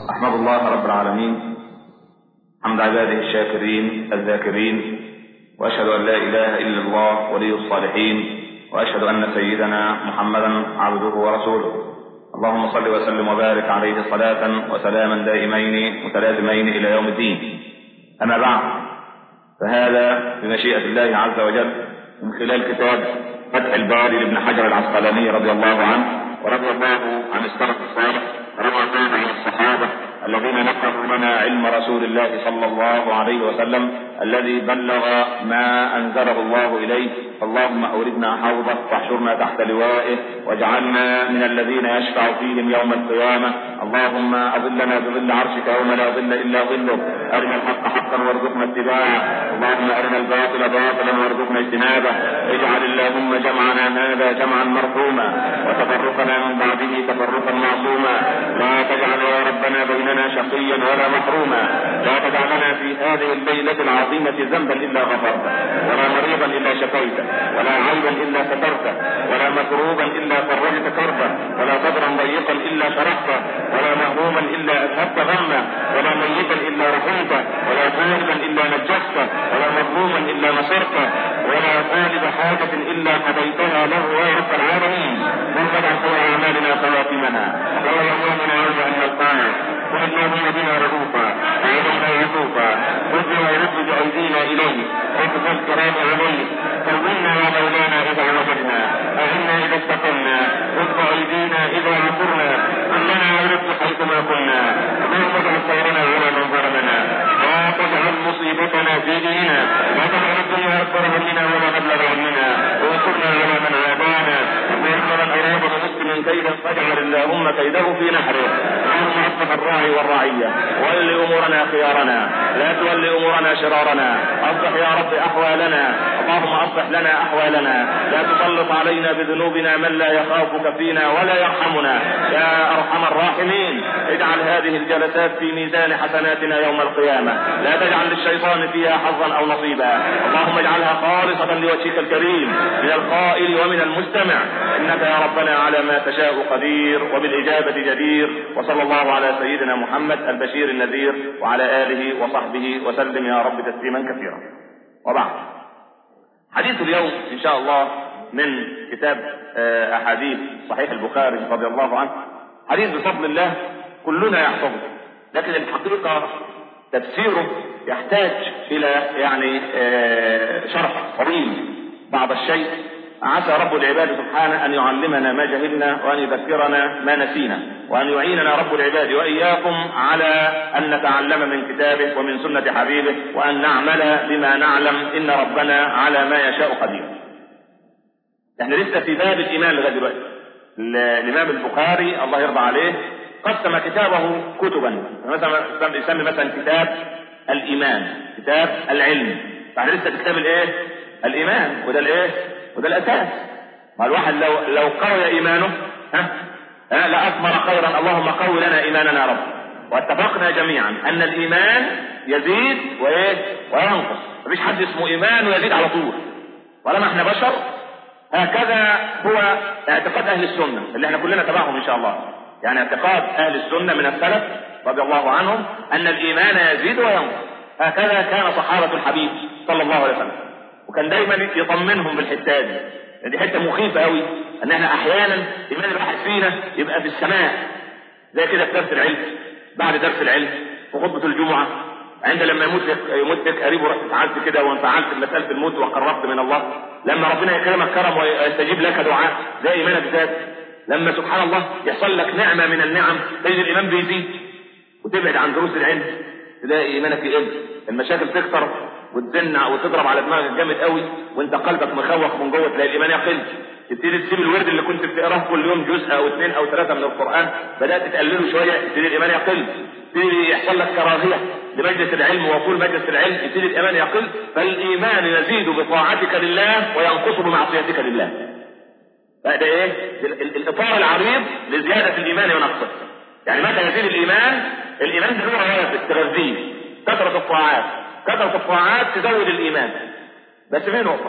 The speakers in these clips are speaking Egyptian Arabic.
أحمد الله رب العالمين حمد عباده الشاكرين الذاكرين وأشهد أن لا إله إلا الله ولي الصالحين وأشهد أن سيدنا محمدا عبده ورسوله اللهم صل وسلم وبارك عليه صلاة وسلاما دائمين متلازمين إلى يوم الدين أما بعد فهذا بمشيئة الله عز وجل من خلال كتاب فتح الباري لابن حجر العسقلاني رضي الله عنه ورضي الله عن السلف الصالح رضي الله عن الصحابة الذين نقلوا لنا علم رسول الله صلى الله عليه وسلم الذي بلغ ما انزله الله اليه اللهم اوردنا حوضه واحشرنا تحت لوائه واجعلنا من الذين يشفع فيهم يوم القيامه اللهم اظلنا بظل عرشك يوم لا ظل الا ظلك ارنا الحق حقا وارزقنا اتباعه اللهم ارنا الباطل باطلا وارزقنا اجتنابه اجعل اللهم جمعنا هذا جمعا مرحوما وتفرقنا من بعده تفرقا معصوما لا تجعل يا ربنا بيننا شقيا ولا محروما لا تدع لنا في هذه الليله العظيمه ذنبا الا غفرته ولا مريضا الا شفيته ولا عيبا الا سترته ولا مكروبا الا فرجت كربه ولا صدرا ضيقا الا شرحته ولا مهموما الا اذهبت غمه ولا ميتا الا رحمته ولا طالبا الا نجسته ولا مظلوما الا نصرته ولا طالب حاجة إلا قضيتها له يا رب العالمين وقد خير أعمالنا خواتمنا وخير أيامنا يوم أن نلقاك كن اللهم بنا رؤوفا وإلينا يطوفا رد ورد بأيدينا إليه رد الكرام عليه طولنا يا مولانا إذا وجدنا أعنا إذا استقمنا رد أيدينا إذا عثرنا كلنا ورد حيثما كنا اللهم اجعل خيرنا على من ظلمنا لا تجعل مصيبتنا في ديننا لا تجعل الدنيا أكبر همنا ولا مبلغ علمنا وانصرنا على من عادانا اللهم من أراد بمسلم كيدا فاجعل اللهم كيده في نحره اللهم اصلح الراعي والرعية ول أمورنا خيارنا لا تول أمورنا شرارنا أصلح يا رب أحوالنا اللهم أصلح لنا أحوالنا لا تسلط علينا بذنوبنا من لا يخافك فينا ولا يرحمنا يا أرحم الراحمين اجعل هذه الجلسات في ميزان حسناتنا يوم القيامة لا تجعل للشيطان فيها حظا أو نصيبا اللهم اجعلها خالصة لوجهك الكريم من القائل ومن المستمع إنك يا ربنا على ما تشاء قدير وبالإجابة جدير وصلى الله على سيدنا محمد البشير النذير وعلى آله وصحبه وسلم يا رب تسليما كثيرا وبعد حديث اليوم إن شاء الله من كتاب أحاديث صحيح البخاري رضي الله عنه حديث بفضل الله كلنا يحفظه لكن الحقيقة تفسيره يحتاج إلى يعني شرح طويل بعض الشيء عسى رب العباد سبحانه أن يعلمنا ما جهلنا وأن يذكرنا ما نسينا وأن يعيننا رب العباد وإياكم على أن نتعلم من كتابه ومن سنة حبيبه وأن نعمل بما نعلم إن ربنا على ما يشاء قدير احنا لسه في باب الإيمان لغاية دلوقتي الإمام البخاري الله يرضى عليه قسم كتابه كتبا مثلا يسمي مثلا كتاب الإيمان كتاب العلم فاحنا لسه في كتاب الإيه؟ الإيمان وده الإيه؟ وده الاساس ما الواحد لو لو قوي ايمانه ها ها لاثمر خيرا اللهم قوي لنا ايماننا يا رب واتفقنا جميعا ان الايمان يزيد وايه وينقص مفيش حد اسمه ايمان ويزيد على طول ولما احنا بشر هكذا هو اعتقاد اهل السنه اللي احنا كلنا تبعهم ان شاء الله يعني اعتقاد اهل السنه من السلف رضي الله عنهم ان الايمان يزيد وينقص هكذا كان صحابه الحبيب صلى الله عليه وسلم وكان دايما يطمنهم بالحته دي دي حته مخيفه قوي ان احنا احيانا ايمان الواحد فينا يبقى في السماء زي كده في درس العلم بعد درس العلم في خطبه الجمعه عند لما يموت لك يموت لك قريب ورحت فعلت كده وانفعلت بمساله الموت وقربت من الله لما ربنا يكرمك كرم ويستجيب لك دعاء زي ايمانك ذات لما سبحان الله يحصل لك نعمه من النعم تجد الايمان بيزيد وتبعد عن دروس العلم تلاقي ايمانك يقل المشاكل تكثر وتزن وتضرب على دماغك جامد قوي وانت قلبك مخوخ من جوه تلاقي الايمان يقل تبتدي تسيب الورد اللي كنت بتقراه كل يوم جزء او اثنين او ثلاثه من القران بدات تقلله شويه يبتدي الايمان يقل يبتدي يحصل لك كراهيه لمجلس العلم وطول مجلس العلم يبتدي الايمان يقل فالايمان يزيد بطاعتك لله وينقص بمعصيتك لله فده ايه الاطار العريض لزياده الايمان ونقصه يعني متى يزيد الايمان الايمان ده هو روابط تغذيه كثره الطاعات كثرة الطاعات تزود الإيمان بس في نقطة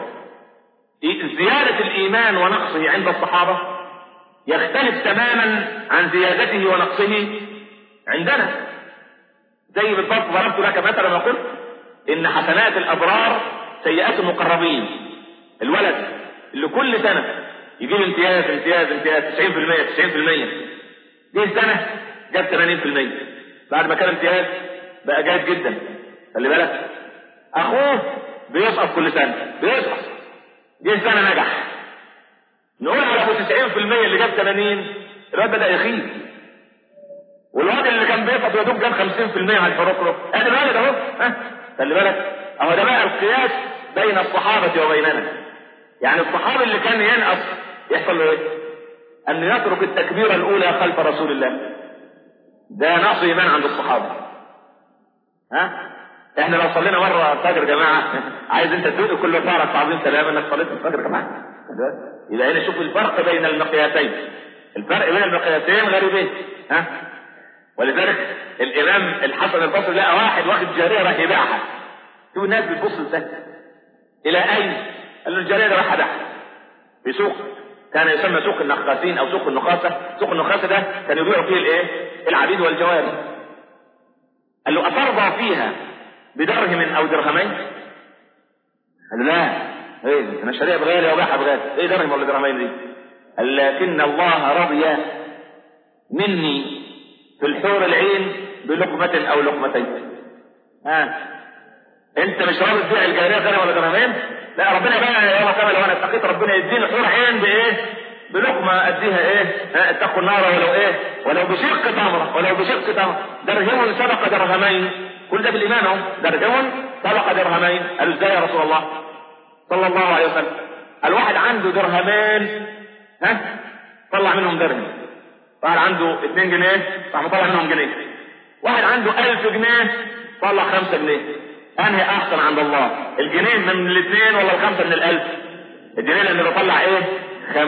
زيادة الإيمان ونقصه عند الصحابة يختلف تماما عن زيادته ونقصه عندنا زي بالضبط ضربت لك مثلا وقلت ان حسنات الابرار سيئات المقربين الولد اللي كل سنة يجيب امتياز امتياز امتياز 90% 90% دي سنة جاب 80% بعد ما كان امتياز بقى جيد جدا خلي بالك اخوه بيسقط كل سنة بيسقط دي سنة نجح نقول على ابو 90% اللي جاب 80 الواد بدأ يخيب والواد اللي كان بيسقط يا دوب جاب 50% على الحروكرو ادي الولد اهو ها خلي بالك اهو ده بقى القياس بين الصحابة وبيننا يعني الصحابي اللي كان ينقص يحصل له ايه؟ ان يترك التكبيرة الاولى خلف رسول الله ده نقص ايمان عند الصحابة ها احنا لو صلينا مرة الفجر يا جماعة عايز انت تدوق كل فرق تعظيم سلام انك صليت الفجر يا جماعة يبقى هنا شوف الفرق بين المقياسين الفرق بين المقياسين غريبين ها ولذلك الامام الحسن البصري لقى واحد واخد جاريه راح يبيعها شوف الناس بتبص ازاي الى اين قال له الجاريه ده راح ابيعها في سوق كان يسمى سوق النخاسين او سوق النخاسه سوق النخاسه ده كانوا يبيعوا فيه الايه العبيد والجواري قال له اترضى فيها بدرهم او درهمين قال له لا ايه انا شاريها بغالي وباعها بغالي ايه درهم ولا درهمين دي قال لكن الله رضي مني في الحور العين بلقمة او لقمتين ها انت مش راضي تبيع الجارية درهم ولا درهمين لا ربنا بقى يوم كما لو انا اتقيت ربنا يديني حور عين بايه بلقمة اديها ايه ها اتقوا النار ولو ايه ولو بشق تمرة ولو بشق تمرة درهم سبق درهمين كل ده بالايمان اهو درهم سبق درهمين قالوا ازاي يا رسول الله صلى الله عليه وسلم الواحد عنده درهمين ها طلع منهم درهم واحد عنده 2 جنيه راح مطلع منهم جنيه واحد عنده 1000 جنيه طلع 5 جنيه انهي احسن عند الله الجنيه من الاثنين ولا الخمسه من الالف الجنيه لانه بيطلع ايه 50%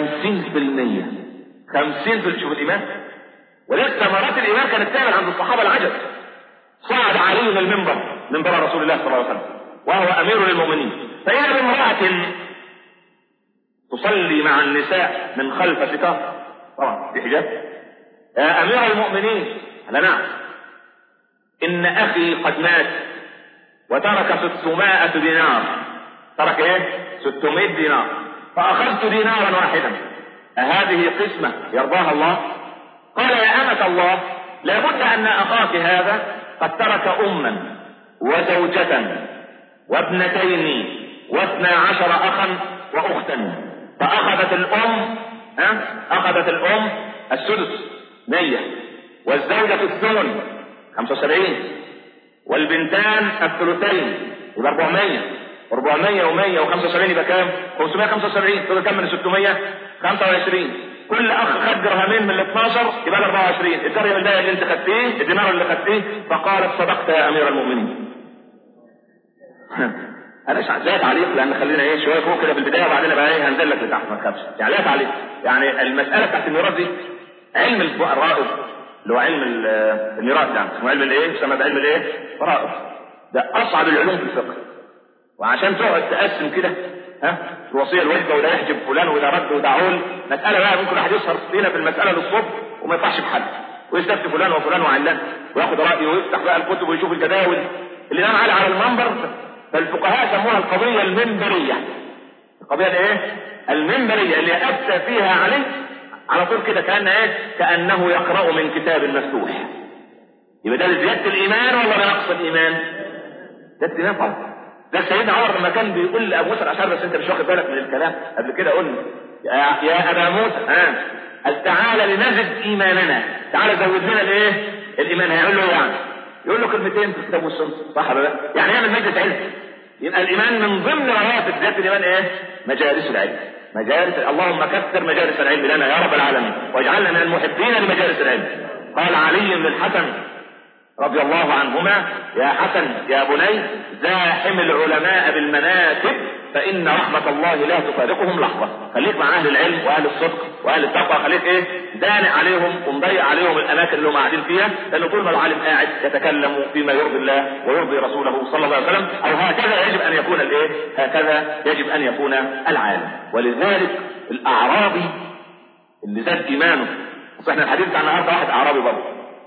50% شوف الايمان ولسه ثمرات الايمان كانت تعمل عند الصحابه العجب صعد علي المنبر منبر رسول الله صلى الله عليه وسلم وهو امير للمؤمنين فاذا بامراه تصلي مع النساء من خلف ستار طبعا في حجاب يا امير المؤمنين قال نعم ان اخي قد مات وترك 600 دينار ترك ايه 600 دينار فاخذت دينارا واحدا اهذه قسمة يرضاها الله قال يا امة الله لابد ان اخاك هذا قد ترك اما وزوجة وابنتين واثنى عشر اخا واختا فاخذت الام ها اخذت الام السدس مية والزوجة الثمن خمسة وسبعين والبنتان الثلثين يبقى 400 400 و100 و75 يبقى كام 575 تقول كام من 600 25 كل اخ خد درهمين من ال 12 يبقى 24 الدرهم ده اللي انت خدتيه الدينار اللي خدتيه فقالت صدقت يا امير المؤمنين انا مش عايز تعليق لان خلينا ايه شويه فوق كده في البدايه وبعدين بقى ايه هنزل لك لتحت ما تخافش يعني لا تعليق يعني المساله بتاعت الميراث دي علم الفقراء اللي هو علم الميراث يعني اسمه علم الايه يسمى بعلم الايه فرائض ده اصعب العلوم في الفقه وعشان تقعد تقسم كده ها الوصيه الوحده وده يحجب فلان وده رد وده عول مساله بقى ممكن واحد يسهر فينا في المساله للصبح وما يطلعش بحل ويستفتي فلان وفلان وعلان وياخد رايه ويفتح بقى الكتب ويشوف الجداول اللي نام على على المنبر فالفقهاء سموها القضيه المنبريه القضيه الايه المنبريه اللي افتى فيها عليه على طول كده كان ايه كانه يقرا من كتاب مفتوح يبقى ده لزياده الايمان ولا لنقص الايمان زياده الايمان طبعا ده سيدنا عمر لما كان بيقول لابو موسى الاشعري بس انت مش واخد بالك من الكلام قبل كده قلنا يا, يا ابا موسى ها قال تعالى لنزد ايماننا تعالى زود لنا الايه الايمان هيقول له يعني يقول له كلمتين في الكتاب والسنه صح ولا لا يعني يعمل مجلس علم يبقى الايمان من ضمن رواتب زياده الايمان ايه مجالس العلم مجالس اللهم كثر مجالس العلم لنا يا رب العالمين واجعلنا من المحبين لمجالس العلم قال علي بن الحسن رضي الله عنهما يا حسن يا بني زاحم العلماء بالمناكب فإن رحمة الله لا تفارقهم لحظة خليك مع أهل العلم وأهل الصدق وأهل التقوى خليك إيه دانع عليهم ومضيع عليهم الأماكن اللي هم قاعدين فيها لأنه طول ما العالم قاعد يتكلم فيما يرضي الله ويرضي رسوله صلى الله عليه وسلم أو هكذا يجب أن يكون الإيه هكذا يجب أن يكون العالم ولذلك الأعرابي اللي زاد إيمانه احنا الحديث بتاع النهارده واحد أعرابي برضه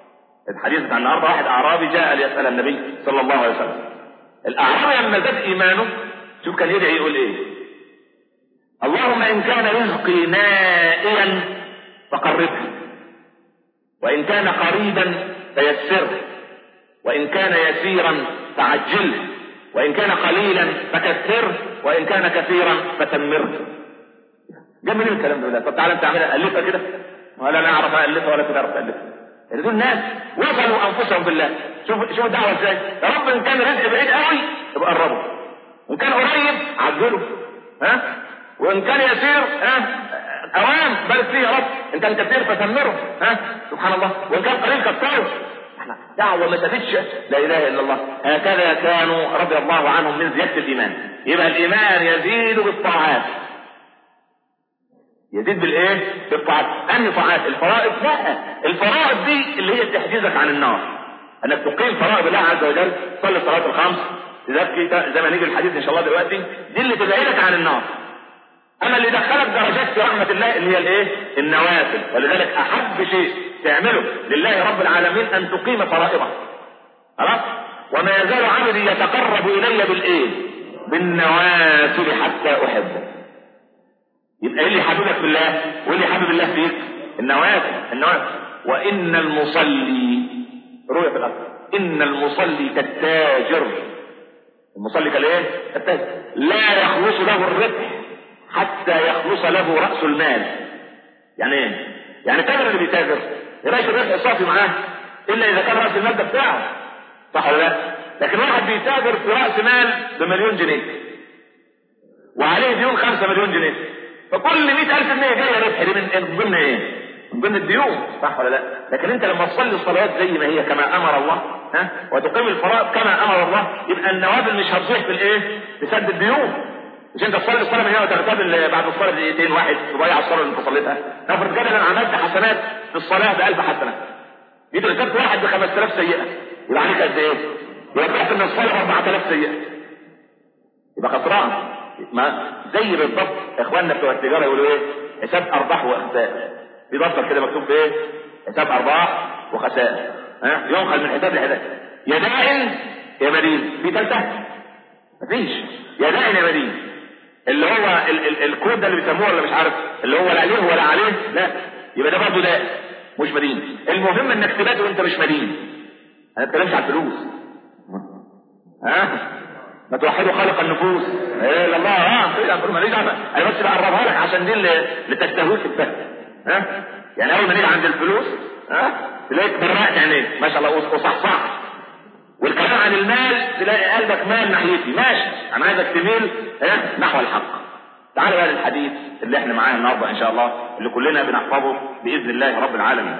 الحديث بتاع النهارده واحد اعرابي جاء ليسال النبي صلى الله عليه وسلم الاعرابي لما زاد ايمانه شوف كان يدعي يقول ايه اللهم ان كان رزقي نائيا فقربه وان كان قريبا فيسره وان كان يسيرا فعجله وان كان قليلا فكثره وان كان كثيرا فتمره جاب منين الكلام ده طب تعالى انت اعملها الفها كده ولا انا اعرف الفها ولا تعرف الفها يعني دول ناس وصلوا انفسهم بالله شوف شوف الدعوه ازاي يا رب ان كان رزق بعيد قوي يبقى قربه وان كان قريب عجله ها وان كان يسير ها اوام بارك فيه يا رب ان كان كثير فتمره ها سبحان الله وان كان قليل كثره دعوة ما تفتش لا اله الا الله هكذا كانوا رضي الله عنهم من زيادة الايمان يبقى الايمان يزيد بالطاعات يزيد بالايه بالطاعات انهي طاعات الفرائض لا الفرائض دي اللي هي تحجزك عن النار انك تقيم فرائض الله عز وجل تصلي الصلاه الخمس تزكي زي ما نيجي الحديث ان شاء الله دلوقتي دي اللي تبعدك عن النار اما اللي دخلك درجات في رحمه الله اللي هي الايه النوافل ولذلك احب شيء تعمله لله رب العالمين ان تقيم فرائضه خلاص وما يزال عبدي يتقرب الي بالايه بالنوافل حتى احبه يبقى ايه اللي حبيبك في الله وايه اللي حبيب الله فيك النوافل النوافل وان المصلي رؤية في الارض ان المصلي كالتاجر المصلي كالايه كالتاجر لا يخلص له الربح حتى يخلص له راس المال يعني ايه يعني التاجر اللي بيتاجر يلاقي الربح صافي معاه الا اذا كان راس المال ده بتاعه صح ولا لا لكن واحد بيتاجر في راس مال بمليون جنيه وعليه ديون خمسة مليون جنيه فكل 100000 جنيه جايه ربح دي من ضمن ايه؟ من ضمن الديون صح ولا لا؟ لكن انت لما تصلي الصلوات زي ما هي كما امر الله ها وتقيم الفرائض كما امر الله يبقى النوافل مش هتضيع في الايه؟ في سد الديون مش انت تصلي الصلاه من هنا وتغتابل بعد الصلاه دقيقتين واحد تضيع الصلاه اللي انت صليتها نفرض كده انا عملت حسنات في الصلاه ب 1000 حسنه جيت ركبت واحد ب 5000 سيئه يبقى عليك قد ايه؟ يبقى رجعت من الصلاه 4000 سيئه يبقى خسران ما زي بالضبط اخواننا بتوع التجاره يقولوا ايه حساب ارباح وخسائر في دفتر كده مكتوب في ايه حساب ارباح وخسائر ها ينقل من حساب لحساب يا دائن يا مدين في ثالثه مفيش يا دائن يا مدين اللي هو ال ال الكود ده اللي بيسموه ولا مش عارف اللي هو لا عليه ولا عليه لا يبقى ده برضه دائن مش مدين المهم انك تبات وانت مش مدين انا بتكلمش على الفلوس ها ما توحدوا خالق النفوس ايه لا الله اه كده اقول ماليش دعوه انا بس بقربها لك عشان دي اللي, اللي تستهويك الفهم ها يعني اول ما نيجي عند الفلوس ها تلاقيك برقت عينيك ما شاء الله وصحصح والكلام عن المال تلاقي قلبك مال ناحيتي ماشي انا عايزك تميل ها نحو الحق تعال بقى للحديث اللي احنا معاه النهارده ان شاء الله اللي كلنا بنحفظه باذن الله رب العالمين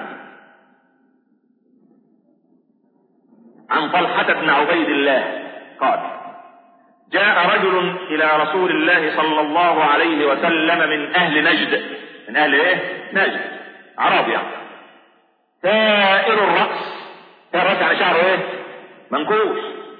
عن طلحه بن عبيد الله قال جاء رجل الى رسول الله صلى الله عليه وسلم من اهل نجد من اهل ايه نجد عرب يعني ثائر الراس ثائر الراس يعني شعره ايه منكوش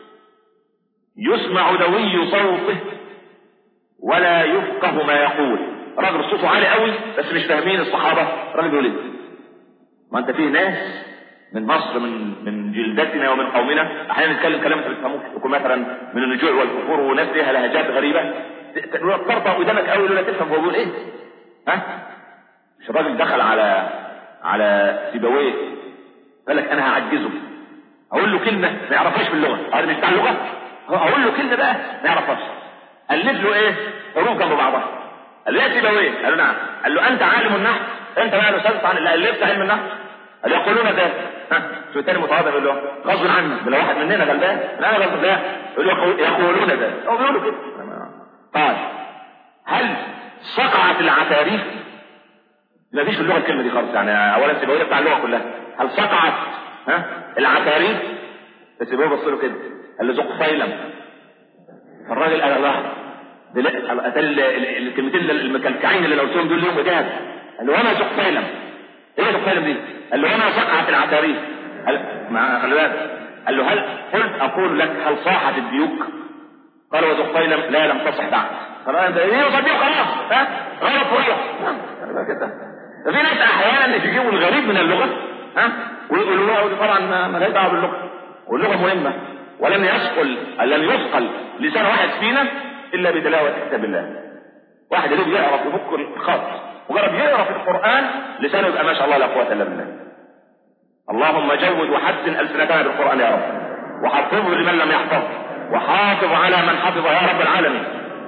يسمع دوي صوته ولا يفقه ما يقول راجل صوته عالي قوي بس مش فاهمين الصحابه راجل يقول ايه ما انت فيه ناس من مصر من من جلدتنا ومن قومنا احيانا نتكلم كلام انت بتفهموش يكون مثلا من النجوع والكفور وناس ليها لهجات غريبه ترفع قدامك قوي ولا تفهم هو بيقول ايه ها مش الراجل دخل على على سيبويه قال لك انا هعجزه اقول له كلمه ما يعرفهاش في اللغه هذا مش بتاع اللغه اقول له كلمه بقى ما يعرفهاش الف له ايه حروف جنب بعضها قال له يا سيبويه قال له نعم قال له انت عالم النحو انت بقى الاستاذ عن اللي الفت علم النحو قال يقولون ذلك ها شو الثاني متواضع يقول له غصب عنك ده واحد مننا غلبان لا انا غلبان لا يقول له يقولون ذلك هو بيقولوا كده قال هل سقعت العتاريف ما فيش في اللغه الكلمه دي خالص يعني اولا سيبويه بتاع اللغه كلها هل سقعت ها العتاريف فسيبويه بص له كده قال له زق فيلم فالراجل قال الله قال الكلمتين المكلكعين اللي لو قلتهم دول ليهم اجابه قال له وانا زق فيلم ايه زق فيلم دي؟ قال له وانا سقعت العتاريف قال ما خلي بالك قال له هل قلت اقول لك هل صاحت الديوك؟ قال وزق فيلم لا لم تصح بعد خلاص ده ايه صديق خلاص ها غلط وغلط كده في ناس احيانا يجيبوا الغريب من اللغه ها ويقولوا له طبعا ما لهاش دعوه باللغه واللغه مهمه ولم يثقل لم يثقل لسان واحد فينا الا بتلاوه كتاب الله واحد يريد يعرف يفك الخط مجرد يقرا في القران لسانه يبقى ما شاء الله لا قوه الا بالله اللهم جود وحسن السنتنا بالقران يا رب وحفظه لمن لم يحفظ وحافظ على من حفظ يا رب العالمين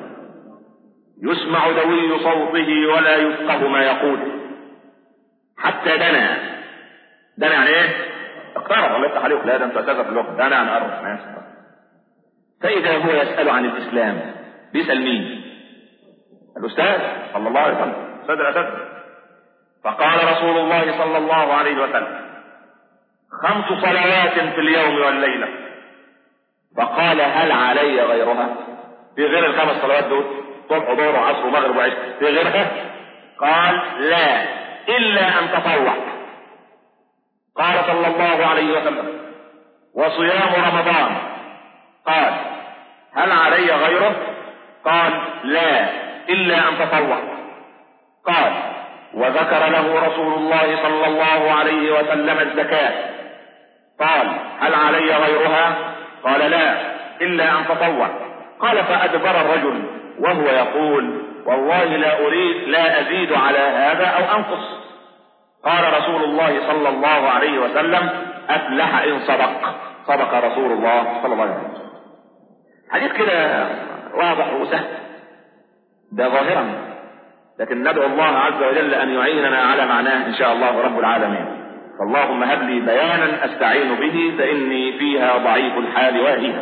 يسمع دوي صوته ولا يفقه ما يقول حتى دنا دنا يعني ايه اقترب الله يفتح عليك لا ده انت اساسا في اللغه دنا يعني قرب ناس فاذا هو يسال عن الاسلام بيسال مين الاستاذ صلى الله عليه وسلم استاذ الاساتذه فقال رسول الله صلى الله عليه وسلم خمس صلوات في اليوم والليله فقال هل علي غيرها في غير الخمس صلوات دول صبح وظهر وعصر ومغرب وعشاء في غيرها قال لا الا ان تطوع قال صلى الله عليه وسلم وصيام رمضان قال هل علي غيره قال لا الا ان تطوع قال وذكر له رسول الله صلى الله عليه وسلم الزكاه قال هل علي غيرها قال لا الا ان تطوع قال فادبر الرجل وهو يقول والله لا اريد لا ازيد على هذا او انقص قال رسول الله صلى الله عليه وسلم افلح ان صدق صدق رسول الله صلى الله عليه وسلم حديث كده واضح وسهل ده ظاهرا لكن ندعو الله عز وجل ان يعيننا على معناه ان شاء الله رب العالمين فاللهم هب لي بيانا استعين به فاني فيها ضعيف الحال واهيها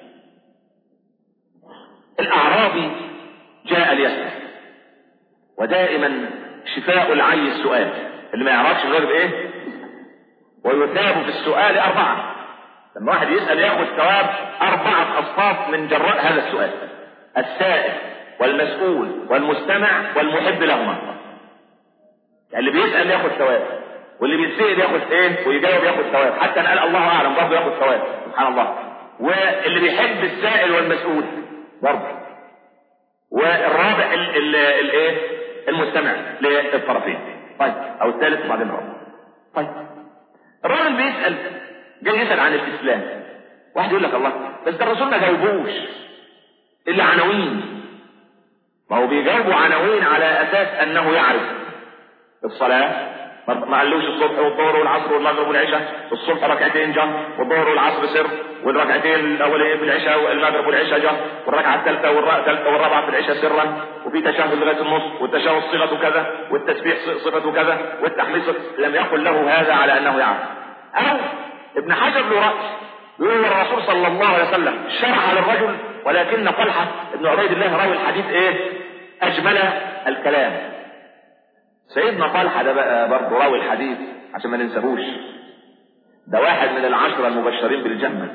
الاعرابي جاء ليسال ودائما شفاء العي السؤال اللي ما يعرفش غير بايه ويثاب في السؤال اربعه لما واحد يسال ياخذ ثواب اربعه اصناف من جراء هذا السؤال السائل والمسؤول والمستمع والمحب لهما اللي بيسال ياخذ ثواب واللي بيتسال ياخذ ايه ويجاوب ياخذ ثواب حتى ان قال الله اعلم برضه ياخذ ثواب سبحان الله واللي بيحب السائل والمسؤول برضه والرابع الايه المستمع للطرفين طيب او الثالث وبعدين الرابع طيب الراجل بيسال جاي يسال عن الاسلام واحد يقول لك الله بس ده الرسول ما جاوبوش الا عناوين ما هو بيجاوبوا عناوين على اساس انه يعرف الصلاه ما قالوش الصبح والظهر والعصر والمغرب والعشاء الصبح ركعتين جهر والظهر والعصر سر والركعتين الاولين في العشاء والمغرب والعشاء جهر والركعه الثالثه والرابعه في العشاء سرا وفي تشهد لغايه النص والتشهد صفته كذا والتسبيح صفته كذا والتحميد لم يقل له هذا على انه يعرف او ابن حجر له راي يقول الرسول صلى الله عليه وسلم شرع للرجل ولكن طلحه ابن عبيد الله راوي الحديث ايه اجمل الكلام سيدنا طلحه ده بقى برضه راوي الحديث عشان ما ننساهوش ده واحد من العشرة المبشرين بالجنة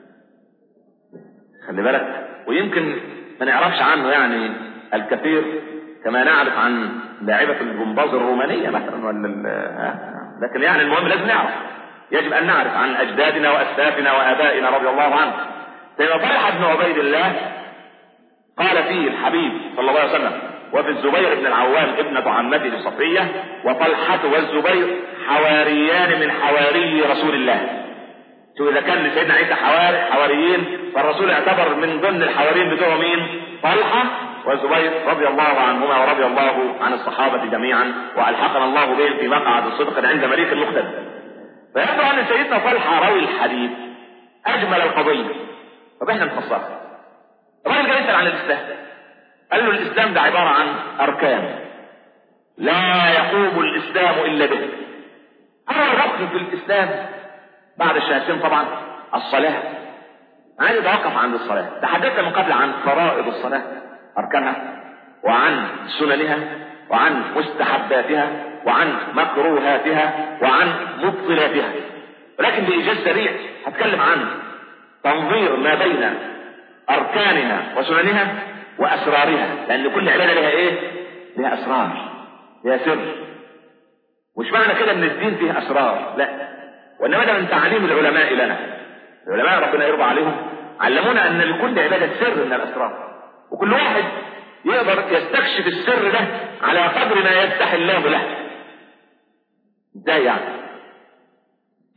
خلي بالك ويمكن ما نعرفش عنه يعني الكثير كما نعرف عن لاعبة الجمباز الرومانية مثلا ولا لكن يعني المهم لازم نعرف يجب ان نعرف عن اجدادنا واسلافنا وابائنا رضي الله عنهم سيدنا طلحة بن عبيد الله قال فيه الحبيب صلى الله عليه وسلم وفي الزبير بن العوام ابنة عمته صفية وطلحة والزبير حواريان من حواري رسول الله شوف اذا كان لسيدنا عيسى حواري حواريين فالرسول اعتبر من ضمن الحواريين بتوع مين؟ طلحة والزبير رضي الله عنهما ورضي الله عن الصحابة جميعا والحقنا الله بهم في مقعد الصدق عند مليك المقتدر فيبدو ان سيدنا طلحة راوي الحديث اجمل القضية طب احنا نفسرها الراجل جاي يسأل عن الاسلام قال له الاسلام ده عبارة عن اركان لا يقوم الاسلام الا به اول ركن في الاسلام بعد الشهادتين طبعا الصلاة عايز اتوقف عند الصلاة تحدثنا من قبل عن فرائض الصلاة اركانها وعن سننها وعن مستحباتها وعن مكروهاتها وعن مبطلاتها ولكن بإيجاز سريع هتكلم عن تنظير ما بين أركانها وسننها وأسرارها لأن كل عبادة لها إيه؟ لها أسرار لها سر مش معنى كده إن الدين فيه أسرار لا وإنما ده من تعليم العلماء لنا العلماء ربنا يرضى عليهم علمونا أن لكل عبادة سر من الأسرار وكل واحد يقدر يستكشف السر ده على قدر ما يفتح الله له ازاي يعني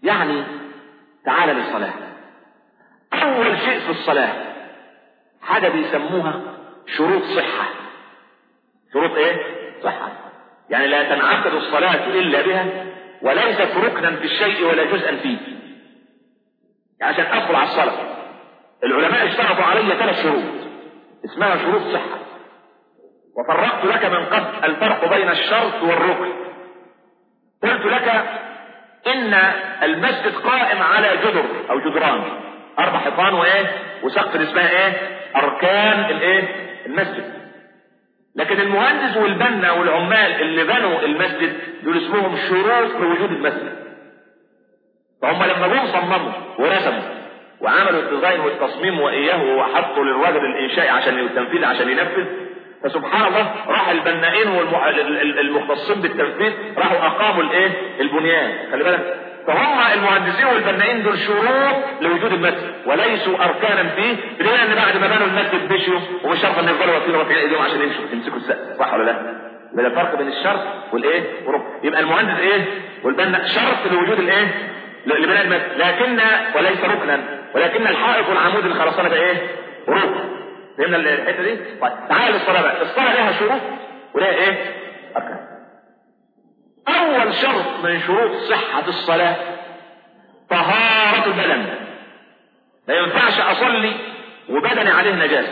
يعني تعال للصلاة أول شيء في الصلاة حاجة بيسموها شروط صحة شروط ايه؟ صحة يعني لا تنعقد الصلاة إلا بها وليست ركنا في الشيء ولا جزءا فيه يعني عشان أدخل على الصلاة العلماء اشترطوا علي ثلاث شروط اسمها شروط صحة وفرقت لك من قبل الفرق بين الشرط والركن قلت لك ان المسجد قائم على جدر او جدران اربع حيطان وايه وسقف اسمها ايه اركان الايه المسجد لكن المهندس والبنا والعمال اللي بنوا المسجد دول اسمهم شروط لوجود المسجد فهم لما جم صمموا ورسموا وعملوا الديزاين والتصميم واياه وحطوا للراجل الانشائي عشان التنفيذ عشان ينفذ فسبحان الله راح البنائين والمختصين بالتنفيذ راحوا اقاموا الايه البنيان خلي بالك فهم المهندسين والبنائين دول شروط لوجود المسجد وليسوا اركانا فيه بدليل ان بعد ما بنوا المسجد مشيوا ومش شرط ان يفضلوا واقفين رافعين ايديهم عشان يمشوا يمسكوا السقف صح ولا لا؟ يبقى الفرق بين الشرط والايه؟ والركن يبقى المهندس ايه؟ والبنا شرط لوجود الايه؟ لبناء المسجد لكن وليس ركنا ولكن الحائط والعمود الخرسانه ده ايه؟ ركن فهمنا الحته دي؟ طيب تعالى للصلاه بقى، الصلاه لها شروط ولها ايه؟ اركان. اول شرط من شروط صحه الصلاه طهاره البدن. ما ينفعش اصلي وبدني عليه نجاسه.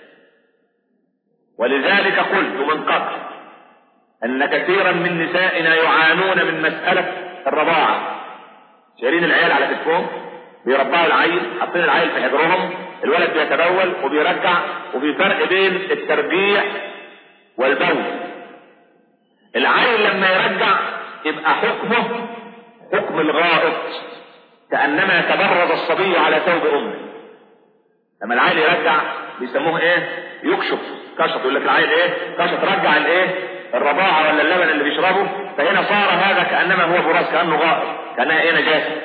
ولذلك قلت من قبل ان كثيرا من نسائنا يعانون من مساله الرضاعه. شايلين العيال على كتفهم بيربعوا العيل حاطين العيل في حجرهم الولد بيتبول وبيرجع وفي فرق بين الترجيع والبول العيل لما يرجع يبقى حكمه حكم الغائط كانما تبرز الصبي على ثوب امه لما العيل يرجع بيسموه ايه يكشف كشف يقول لك العيل ايه كشف رجع الايه الرضاعه ولا اللبن اللي بيشربه فهنا صار هذا كانما هو براز كانه غائط كانها ايه نجاسه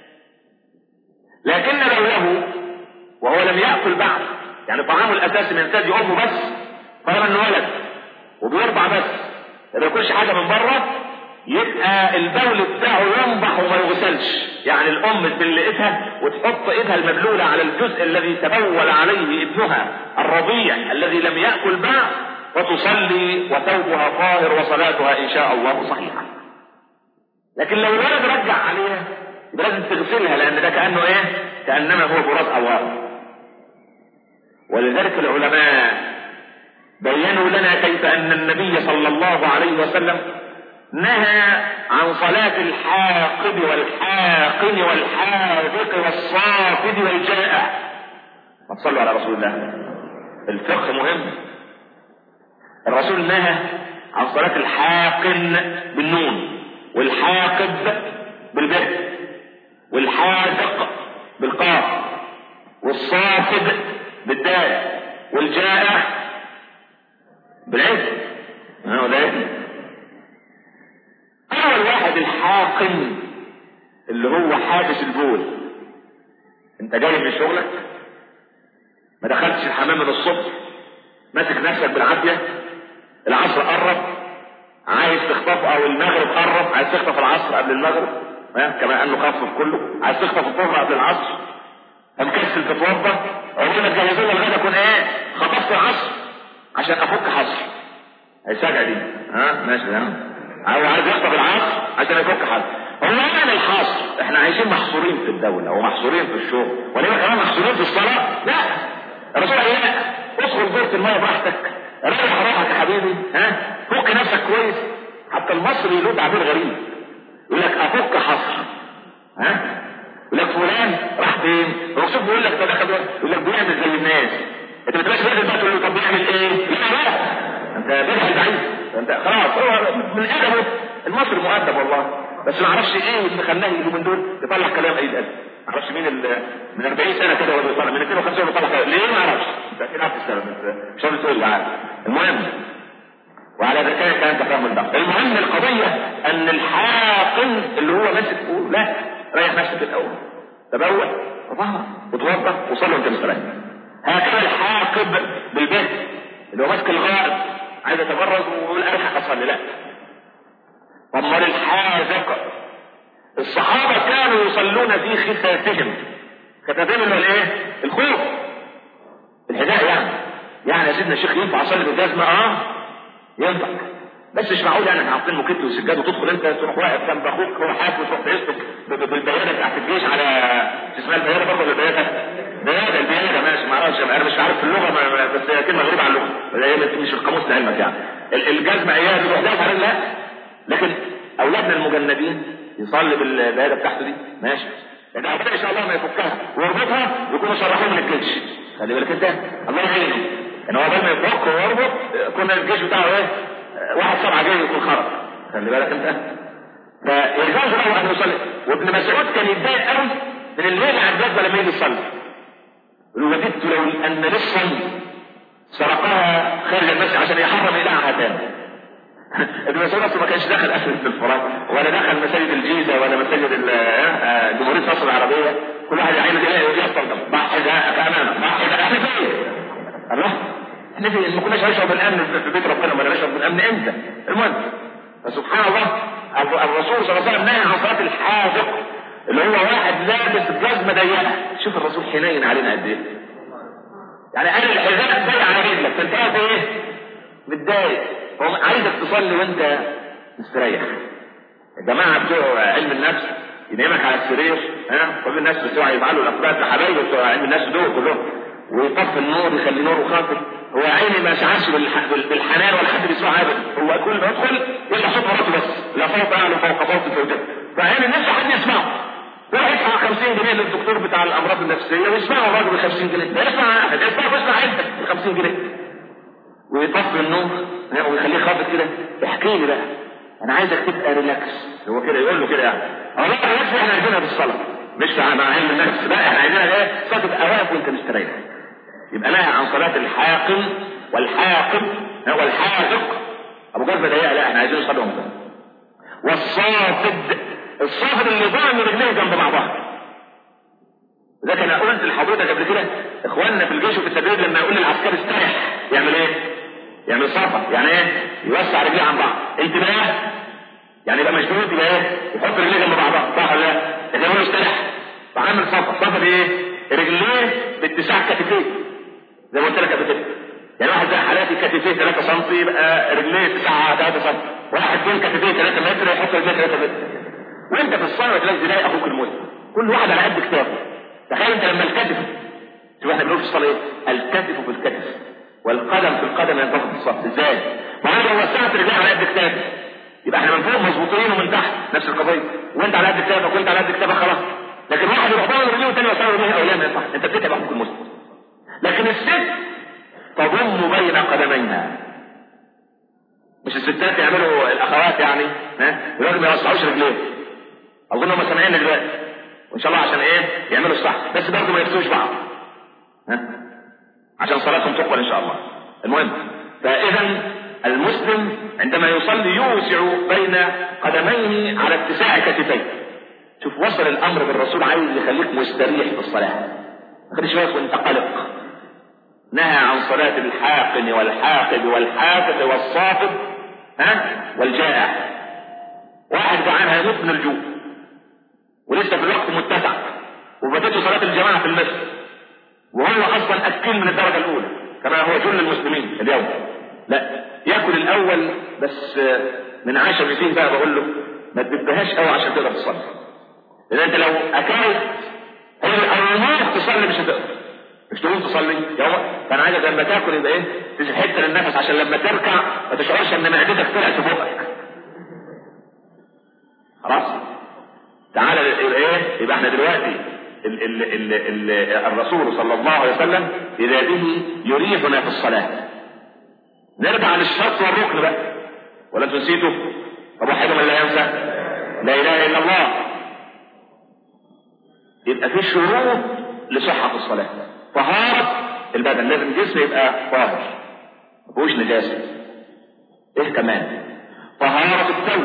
لكن لو له وهو لم يأكل بعد يعني طعامه الأساسي من ثدي أمه بس طالما إنه ولد وبيرضع بس ما بياكلش حاجة من بره يبقى البول بتاعه ينضح وما يغسلش يعني الأم تبلقتها وتحط إيدها المبلولة على الجزء الذي تبول عليه ابنها الرضيع الذي لم يأكل بعد وتصلي وثوبها طاهر وصلاتها إن شاء الله صحيحة لكن لو الولد رجع عليها لازم تغسلها لأن ده كأنه إيه؟ كأنما هو براز أوار ولذلك العلماء بينوا لنا كيف أن النبي صلى الله عليه وسلم نهى عن صلاة الحاقد والحاقن والحاذق والصافد والجائع ما تصلوا على رسول الله الفقه مهم الرسول نهى عن صلاة الحاقن بالنون والحاقد بالبه والحاذق بالقاف والصافد بالدال والجائع بالعز ها ولا ايه اول واحد الحاقن اللي هو حابس البول انت جاي من شغلك ما دخلتش الحمام من الصبح ماسك نفسك بالعافيه العصر قرب عايز تخطف او المغرب قرب عايز تخطف العصر قبل المغرب كما انه خفف كله عايز تخطف الظهر قبل العصر مكسل تتوضا عقبال ما تجهزوا لي الغدا اكون ايه خطفت العصر عشان افك حصر هيساجع دي ها ماشي ها هو عايز يخطف العصر عشان يفك حصر هو يعني الحصر احنا عايشين محصورين في الدولة ومحصورين في الشغل وليه كمان محصورين في الصلاة لا الرسول قال لا ادخل دورة المية براحتك ريح روحك يا حبيبي ها فك نفسك كويس حتى المصري له تعبير غريب يقول لك افك حصر ها يقول لك فلان راح فين؟ الرسول بيقول لك ده دخل يقول لك بيعمل زي الناس انت ما تبقاش راجل بقى تقول له طب بيعمل ايه؟ لا لا انت بدعي بعيد انت خلاص هو من ادبه المصري مؤدب والله بس ما اعرفش ايه اللي خلاه اليومين دول يطلع كلام اي الادب ما اعرفش مين من 40 سنه كده ولا بيطلع من 52 سنه بيطلع كلام ليه ما اعرفش انت اكيد عارف السبب مش عارف تقول لي عارف المهم وعلى ذكاء كان تفهم البحث المهم القضية ان الحاقن اللي هو ماسك فوق لا ريح نفسك الاول تبول وظهر وتوضا وصلي وانت مستريح هكذا الحاقب بالبيت اللي هو ماسك الغائط عايز يتبرز ويقول الحق اصلي لا امال الحاذق الصحابة كانوا يصلون في خفافهم خفافهم اللي هو الايه الخوف الحذاء يعني يعني يا سيدنا الشيخ ينفع اصلي بالجزمة اه ينفع بس مش معقول يعني احنا حاطين موكيت وسجاد وتدخل انت تروح واقف جنب اخوك هو حاف وتروح تعيشك بالبياده بتاعت الجيش على اسمها البياده برضه ولا البياده؟ بياده البياده ماشي ما اعرفش انا مش عارف في اللغه ما ما بس هي كلمه غريبه عن اللغه هي مش في القاموس لعلمك يعني الجزمه اياها تروح دافع على لا لكن اولادنا المجندين يصلي بالبياده بتاعته دي ماشي لكن ربنا ان شاء الله ما يفكها ويربطها يكونوا شرحوه من الجيش خلي بالك انت الله يعينه ان هو بدل ما يفك ويربط كنا الجيش بتاعه ايه واحد سبعة جاي يكون خرج خلي بالك انت فيجوز له ان يصلي وابن مسعود كان يتضايق قوي من اللي يقلع الجزمه لما يجي يصلي يقول وددت لو ان لصا سرقها خارج المسجد عشان يحرم يقلعها تاني ابن مسعود اصلا ما كانش دخل اسد في الفرات ولا دخل مساجد الجيزه ولا مساجد جمهوريه مصر العربيه كل واحد يعين يلاقي يحصل ضحي ده امامك ضحي ده احنا فين؟ الله احنا فين ما كناش نشرب الامن في بيت ربنا ما نشرب الامن امتى؟ المهم فسبحان الله الرسول صلى الله عليه وسلم نهى عن صلاه الحاذق اللي هو واحد لابس جزمه ضيقه شوف الرسول حنين علينا قد ايه يعني قال الحذاء ضيق على رجلك فانت قاعد ايه؟ متضايق هو عايزك تصلي وانت مستريح الجماعه بتوع علم النفس ينامك على السرير ها كل الناس بتوع يفعلوا الاقبال الحبايب بتوع علم النفس دول كلهم ويطفي النور يخلي نوره خافت هو عيني ما شعرش بالحنان ولا حد بيسمع ابدا هو كل ما يدخل يسمع صوت مراته بس لا صوت اعلى فوق صوت زوجته فعيني نفسه حد يسمعه يروح يدفع 50 جنيه للدكتور بتاع الامراض النفسيه ويسمعه الراجل ب 50 جنيه ده يسمع واحد يسمع يسمع انت ب 50 جنيه ويطفي النور ويخليه خافت كده احكي لي بقى انا عايزك تبقى ريلاكس هو كده يقول له كده يعني اه لا ريلاكس احنا عايزينها بالصلاه مش مع علم النفس لا احنا عايزينها ايه صلاه تبقى واقف وانت مستريح يبقى نهى عن صلاه الحاقم والحاقب هو الحاذق ابو جزمه ضيقه لا احنا عايزين نصليهم والصافد الصافد اللي ضامن رجليه جنب بعضها لذلك انا قلت لحضرتك قبل كده اخواننا في الجيش وفي التدريب لما يقول للعسكري استريح يعمل ايه؟ يعمل صفا يعني ايه؟ يوسع رجليه عن بعض انتباه يعني يبقى مشدود يبقى ايه؟ يحط رجليه جنب بعضها صح ولا لا؟ لكن هو يستريح فعمل صفا صفا دي ايه؟ رجليه باتساع كتفيه زي ما قلت لك قبل كده يعني واحد زي حالاتي كتفيه 3 سم يبقى رجليه 9 3 سم واحد فين كتفيه 3 متر يحط رجليه 3 متر وانت في الصلاه تلاقي تلاقي اخوك المسلم كل واحد على قد كتافه تخيل انت لما الكتف شوف احنا بنقول في الصلاه ايه الكتف في الكتف والقدم في القدم ينتقد في الصف ازاي؟ ما انا لو وسعت رجلي على قد كتافي يبقى احنا من فوق مظبوطين ومن تحت نفس القضيه وانت على قد كتافك وانت على قد كتافك خلاص لكن واحد يروح ضامن رجليه والتاني يوسع رجليه او لا ما ينفعش انت بتتعب اخوك المسلم لكن الست تضم بين قدميها مش الستات يعملوا الاخوات يعني ها الراجل ما يوسعوش رجليه اظن هم سامعين دلوقتي وان شاء الله عشان ايه يعملوا الصح بس برضه ما يفتوش بعض ها عشان صلاتهم تقبل ان شاء الله المهم فاذا المسلم عندما يصلي يوسع بين قدميه على اتساع كتفيه شوف وصل الامر بالرسول عايز يخليك مستريح في الصلاه ما خليش بالك وانت قلق نهى عن صلاة الحاقن والحاقد والحافظ والصافد ها والجائع واحد جعان هيموت من الجوع ولسه في الوقت متسع وبدأت صلاة الجماعة في المسجد وهو أصلا أكل من الدرجة الأولى كما هو جل المسلمين اليوم لا ياكل الأول بس من عشر فيه بقى بقول له ما تدبهاش قوي عشان تقدر تصلي لأن أنت لو أكلت هي تصلي مش هتقدر مش تقوم تصلي يوم فانا عايزك لما تاكل يبقى ايه تيجي حته للنفس عشان لما تركع ما تشعرش ان معدتك طلعت في بقك خلاص تعالى يبقى ايه يبقى احنا دلوقتي ال ال ال ال الرسول صلى الله عليه وسلم اذا به يريحنا في الصلاه نرجع للشرط والركن بقى ولا انتوا نسيتوا ابو حاجه من لا ينسى لا اله الا الله يبقى في شروط لصحه الصلاه طهارة البدن لازم الجسم يبقى طاهر ما فيهوش نجاسة ايه كمان طهارة الثوب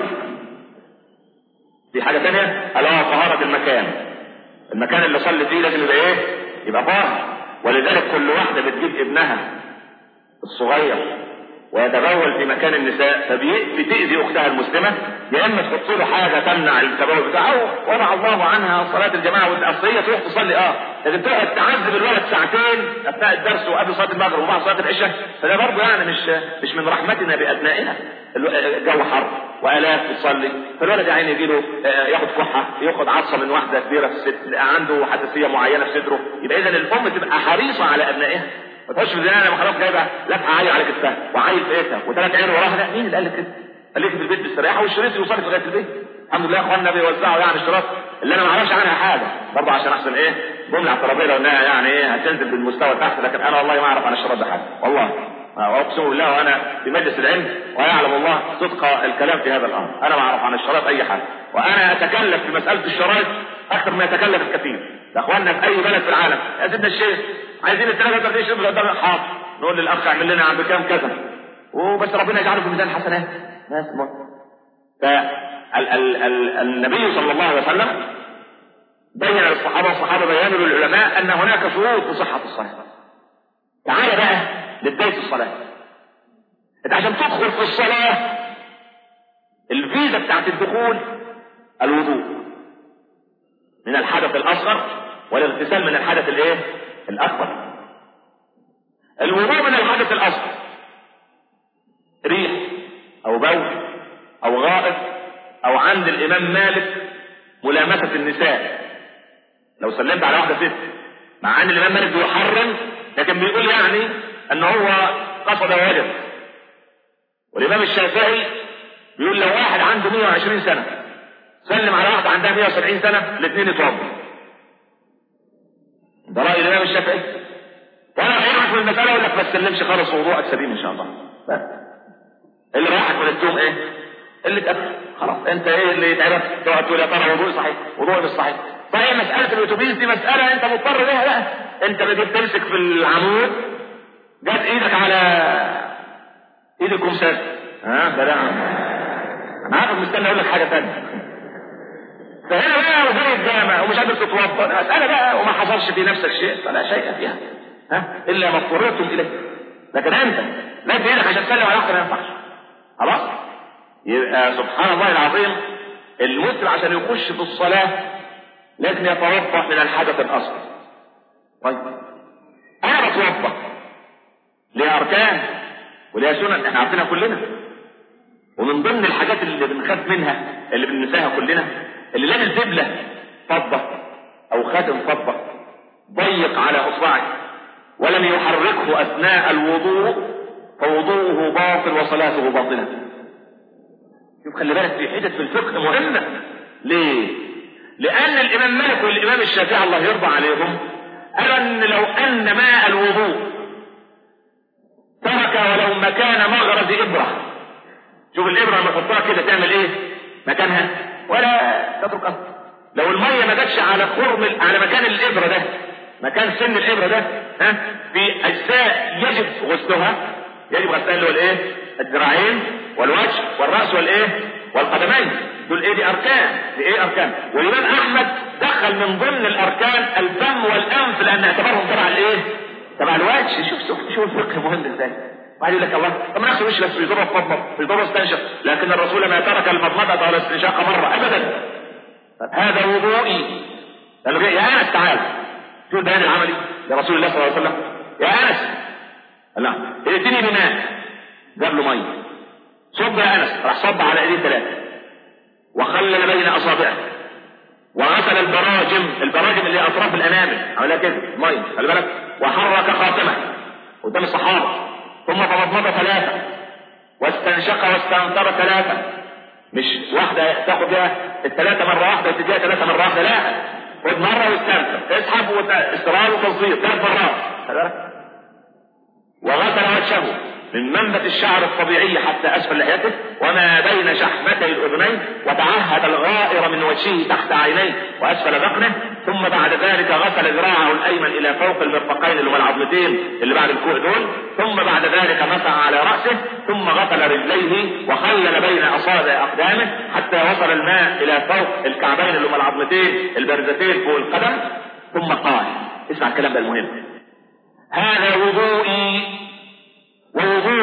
في حاجة تانية اه طهارة المكان المكان اللي صلي فيه لازم يبقى ايه يبقى طاهر ولذلك كل واحدة بتجيب ابنها الصغير ويتبول في مكان النساء فبتأذي اختها المسلمة يا اما تحط له حاجة تمنع التبول بتاعه او وضع الله عنها صلاة الجماعة والاصلية تروح تصلي اه لكن تقعد تعذب الولد ساعتين اثناء الدرس وقبل صلاة المغرب وبعد صلاة العشاء فده برضه يعني مش مش من رحمتنا بابنائنا الجو حر والاف تصلي فالولد يا عيني يجي له ياخد كحه ياخد عصا من واحده كبيره في الست عنده حساسيه معينه في صدره يبقى اذا الام تبقى حريصه على ابنائها ما تخش في الزنا لما خلاص جايبه لفحه عاليه على كتفها وعايل في ايدها وثلاث عين وراها لا مين اللي قال لك كده؟ خليك في البيت باسترياحه والشريط يوصلك لغايه البيت الحمد لله اخواننا بيوزعوا يعني الشراط اللي انا ما اعرفش عنها حاجه برضه عشان احسن ايه جمله على الترابيزه وانها يعني ايه هتنزل بالمستوى تحت لكن انا والله ما اعرف عن الشراط ده حاجه والله واقسم بالله وانا في مجلس العلم ويعلم الله صدق الكلام في هذا الامر انا ما اعرف عن الشراط اي حاجه وانا اتكلف في مساله الشرايط اكثر ما يتكلف الكثير يا اخواننا في اي بلد في العالم يا سيدنا الشيخ عايزين الثلاثه ترتيب شبه قدام حاضر نقول للاخ اعمل لنا عند كام كذا وبس ربنا يجعله في ميزان حسنات بس فالنبي صلى الله عليه وسلم بين للصحابه والصحابه بيانوا للعلماء ان هناك شروط لصحه الصلاه تعال بقى لبدايه الصلاه انت عشان تدخل في الصلاه الفيزا بتاعت الدخول الوضوء من الحدث الاصغر والاغتسال من الحدث الايه الاكبر الوضوء من الحدث الاصغر ريح او بول او غائط او عند الامام مالك ملامسة النساء لو سلمت على واحدة ست مع ان الامام مالك بيحرم لكن بيقول يعني ان هو قصد وجد والامام الشافعي بيقول لو واحد عنده 120 سنة سلم على واحدة عندها 170 سنة الاثنين يتوضوا ده رأي الامام الشافعي وانا هيعرف من المسألة يقول لك ما تسلمش خالص وضوءك سليم ان شاء الله بس اللي راحت من التوم ايه اللي اتقفل خلاص انت ايه اللي يتعبك تقعد تقول يا ترى وضوء صحيح وضوء مش صحيح صحيح مسألة الاتوبيس دي مسألة انت مضطر ليها لا انت بتجيب تمسك في العمود جت ايدك على ايد الكمسات ها ده انا عارف مستني اقول لك حاجة تانية فهنا بقى وزي الجامع ومش قادر تتوضا مسألة بقى وما حصلش في نفسك شيء فلا شيء فيها ها الا ما اضطررتم اليه لكن انت لا بايدك عشان تسلم على واحده ما ينفعش خلاص يبقى سبحان الله العظيم المسلم عشان يخش في الصلاه لازم يتوضا من الحدث الاصغر طيب انا بتوضا ليها اركان وليها سنن احنا عارفينها كلنا ومن ضمن الحاجات اللي بنخاف منها اللي بننساها كلنا اللي لابس دبله فضه او خاتم فضه ضيق على اصبعه ولم يحركه اثناء الوضوء فوضوءه باطل وصلاته باطلة شوف خلي بالك في حتت في الفقه مهمة ليه لان الامام مالك والامام الشافعي الله يرضى عليهم قالوا ان لو ان ماء الوضوء ترك ولو مكان مغرز ابرة شوف الابرة لما تحطها كده تعمل ايه مكانها ولا تترك لو المية ما جاتش على خرم على مكان الابرة ده مكان سن الابرة ده ها في اجزاء يجب غسلها يجب غسلها اللي هو الايه الذراعين والوجه والراس والايه والقدمين دول ايه دي اركان دي ايه اركان والامام احمد دخل من ضمن الاركان الفم والانف لان اعتبرهم تبع الايه تبع الوجه شوف شوف شوف الفقه مهم ازاي بعد يقول لك الله طب ما نغسل وش بس في ضرب مضمض في ضرب استنشق لكن الرسول ما ترك المضمضه ولا الاستنشاق مره ابدا طب هذا وضوئي قال له يا انس تعال شو البيان العملي لرسول الله صلى الله عليه وسلم يا انس لا ائتني بماء جاب له ميه صب يا انس راح صب على ايديه ثلاثه وخلل بين اصابعه وغسل البراجم البراجم اللي هي اطراف الانامل عملها كده ميه خلي بالك وحرك خاتمه قدام الصحابه ثم تمضمض ثلاثه واستنشق واستنثر ثلاثه مش واحده تاخد بيها الثلاثه مره واحده وتديها ثلاثه مره واحده لا خد مره واستنثر اسحب واستمرار وتصديق ثلاث مرات خلي بالك وغسل وجهه من منبت الشعر الطبيعي حتى اسفل لحيته وما بين شحمتي الاذنين وتعهد الغائر من وجهه تحت عينيه واسفل ذقنه ثم بعد ذلك غسل ذراعه الايمن الى فوق المرفقين اللي هم العظمتين اللي بعد الكوع دول ثم بعد ذلك مسح على راسه ثم غسل رجليه وخلل بين اصابع اقدامه حتى وصل الماء الى فوق الكعبين اللي هم العظمتين البارزتين فوق القدم ثم قال اسمع الكلام ده المهم هذا وضوئي ووضوء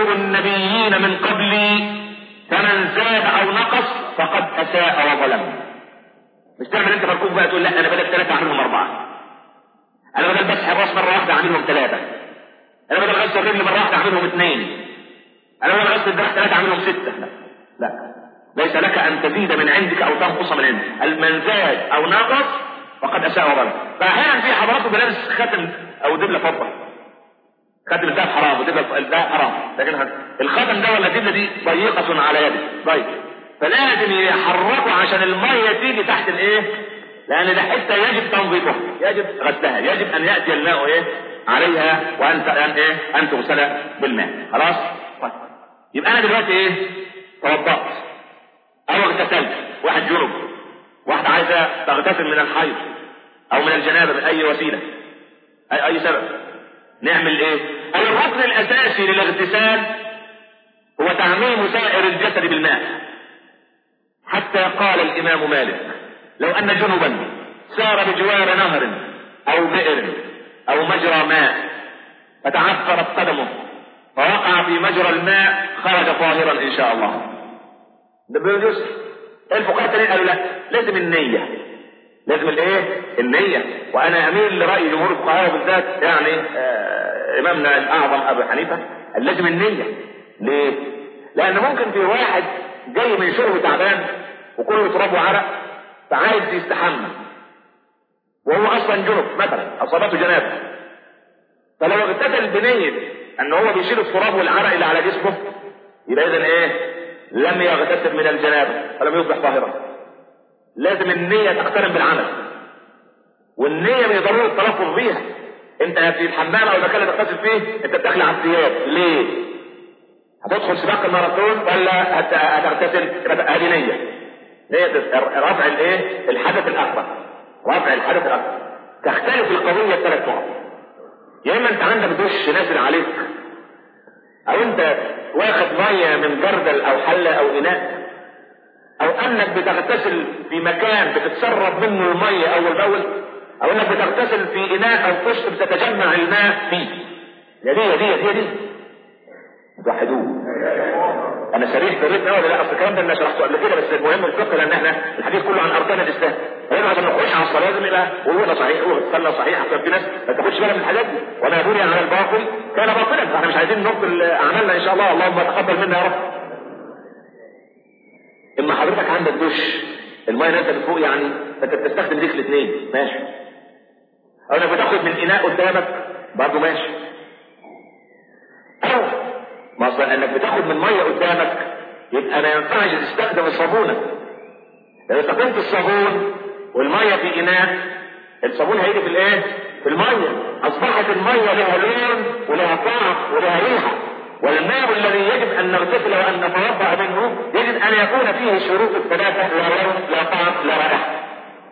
وضوء النبيين من قبلي فمن زاد او نقص فقد اساء وظلم مش تعمل انت مركوب بقى تقول لا انا بدل ثلاثه اعملهم اربعه انا بدل بس الراس مره واحده اعملهم ثلاثه انا بدل غسل الرجل مره واحده اعملهم اثنين انا بدل غسل الدرع ثلاثه اعملهم سته لا لا ليس لك ان تزيد من عندك او تنقص من عندك من زاد او نقص فقد اساء وظلم فاحيانا في حضرات بلابس خاتم او دبله فضه خاتم الذهب حرام ودبله الذهب حرام لكن الخاتم ده ولا الدبله دي ضيقه على يده ضيق فلازم يحركوا عشان الميه تيجي تحت الايه لان ده حته يجب تنظيفها يجب غسلها يجب ان ياتي الماء ايه عليها وان ان ايه ان تغسل بالماء خلاص طيب يبقى انا دلوقتي ايه توضأت او اغتسلت واحد جنب واحدة عايزة تغتسل من الحيض او من الجنابة بأي وسيلة اي اي سبب نعمل ايه الركن الاساسي للاغتسال هو تعميم سائر الجسد بالماء حتى قال الامام مالك لو ان جنبا سار بجوار نهر او بئر او مجرى ماء فتعثرت قدمه فوقع في مجرى الماء خرج طاهرا ان شاء الله ده بيجوز الفقهاء التانيين قالوا لا لازم النية لازم الايه النية وانا اميل لرأي جمهور الفقهاء بالذات يعني آه امامنا الاعظم ابو حنيفة قال لازم النية ليه لان ممكن في واحد جاي من شغل تعبان وكله تراب وعرق فعايز يستحمى وهو اصلا جنب مثلا اصابته جنابه فلو اغتسل بنية ان هو بيشيل التراب والعرق اللي على جسمه يبقى اذا ايه لم يغتسل من الجنابه فلم يصبح طاهرا لازم النية تقترن بالعمل والنية من ضروري التلفظ بيها انت في الحمام او المكان اللي تغتسل فيه انت بتخلع الثياب ليه هتدخل سباق الماراثون ولا هتغتسل هذه نية نية رفع الايه الحدث الاكبر رفع الحدث الاكبر تختلف القضية ثلاث نقط يا اما انت عندك دش نازل عليك او انت واخد ميه من جردل او حله او اناء او انك بتغتسل في مكان بتتسرب منه الميه اول باول او انك بتغتسل في اناء او قشط بتتجمع الماء فيه يا دي يا دي يا دي يا دي توحدوه انا سريح في الريتم ولا لا اصل الكلام ده انا شرحته قبل كده بس المهم الفقه لان احنا الحديث كله عن اركان الاسلام فلما عشان نخش على الصلاه لازم يبقى وضوءنا صحيح وصلنا صحيح عشان في ناس ما تاخدش بالها من الحاجات دي ولا بني على الباطل كان باطلا فاحنا مش عايزين نبطل اعمالنا ان شاء الله اللهم تقبل منا يا رب اما حضرتك عندك دش الميه نازله من فوق يعني فانت بتستخدم ديك الاثنين ماشي او انك بتاخد من اناء قدامك برضه ماشي او ما انك بتاخد من ميه قدامك يبقى ما ينفعش تستخدم الصابونه لو استخدمت الصابون والميه في اناء الصابون هيجي في الايه في الميه اصبحت الميه لها لون ولها طعم ولها ريحه والماء الذي يجب ان نغتسل وان نتوضا منه يجب ان يكون فيه شروط الثلاثه لا لون لا طعم لا رائحه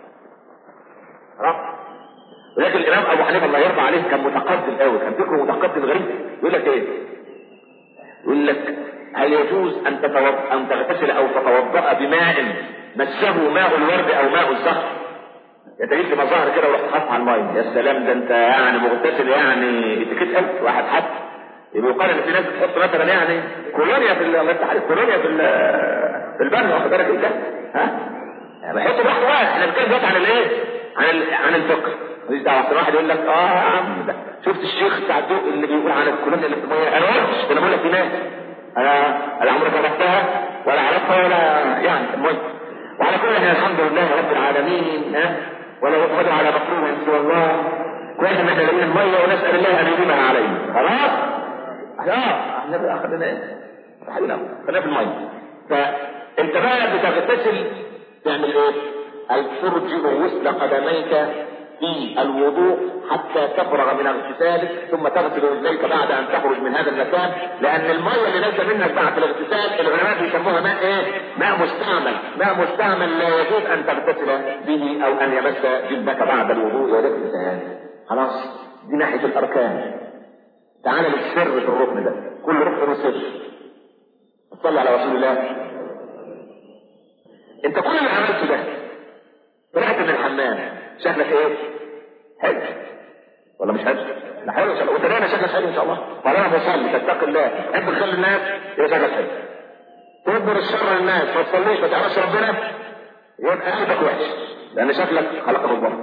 ولكن الامام ابو حنيفه الله يرضى عليه كان متقدم قوي كان فكره متقدم غريب يقول لك ايه يقول لك هل يجوز ان تتوضا ان تغتسل او تتوضا بماء مسه ماء الورد او ماء الزهر انت جبت مظاهر كده ورحت حاط على الميه يا سلام ده انت يعني مغتسل يعني اتكيت قوي واحد حط يبقى يقال ان في ناس بتحط مثلا يعني كولونيا في الله يفتح عليك كولونيا في في البن واخد بالك انت ها يعني بيحطوا واحد واحد احنا بنتكلم دلوقتي عن الايه؟ عن ال... عن الفقه ماليش دعوه واحد يقول لك اه يا عم ده شفت الشيخ بتاع الدوق اللي بيقول عن الكولونيا اللي في الميه انا ما قلتش انا بقول لك في ناس انا انا عمري جربتها ولا عرفتها ولا يعني المهم وعلى كل حال الحمد لله رب العالمين ها ولا يؤخذ على مكروه سوى الله كويس ان احنا لاقيين الميه ونسال الله ان يديمها علينا خلاص اه احنا بقى اخذنا ايه خلينا خلينا في الميه فانت بقى بتغتسل تعمل ايه الفرج وسط قدميك في الوضوء حتى تفرغ من اغتسالك ثم تغسل رجليك بعد ان تخرج من هذا المكان لان الميه اللي نازله منك بعد الاغتسال العلماء بيسموها ماء ايه؟ ماء مستعمل، ماء مستعمل لا يجوز ان تغتسل به او ان يمس جلدك بعد الوضوء والاغتسال. خلاص؟ دي ناحيه الاركان. تعال للسر في الركن ده، كل ركن له سر. صلى على رسول الله. انت كل اللي عملته ده طلعت من الحمام شكلك ايه؟ حج ولا مش حج؟ لا حلو ان شاء الله وانت دايما شكلك حلو ان شاء الله طالما بتصلي تتقي الله تحب الخير للناس يبقى شكلك حلو تدبر الشر للناس ما تصليش ما تعرفش ربنا يبقى قلبك وحش لان شكلك خلقه الله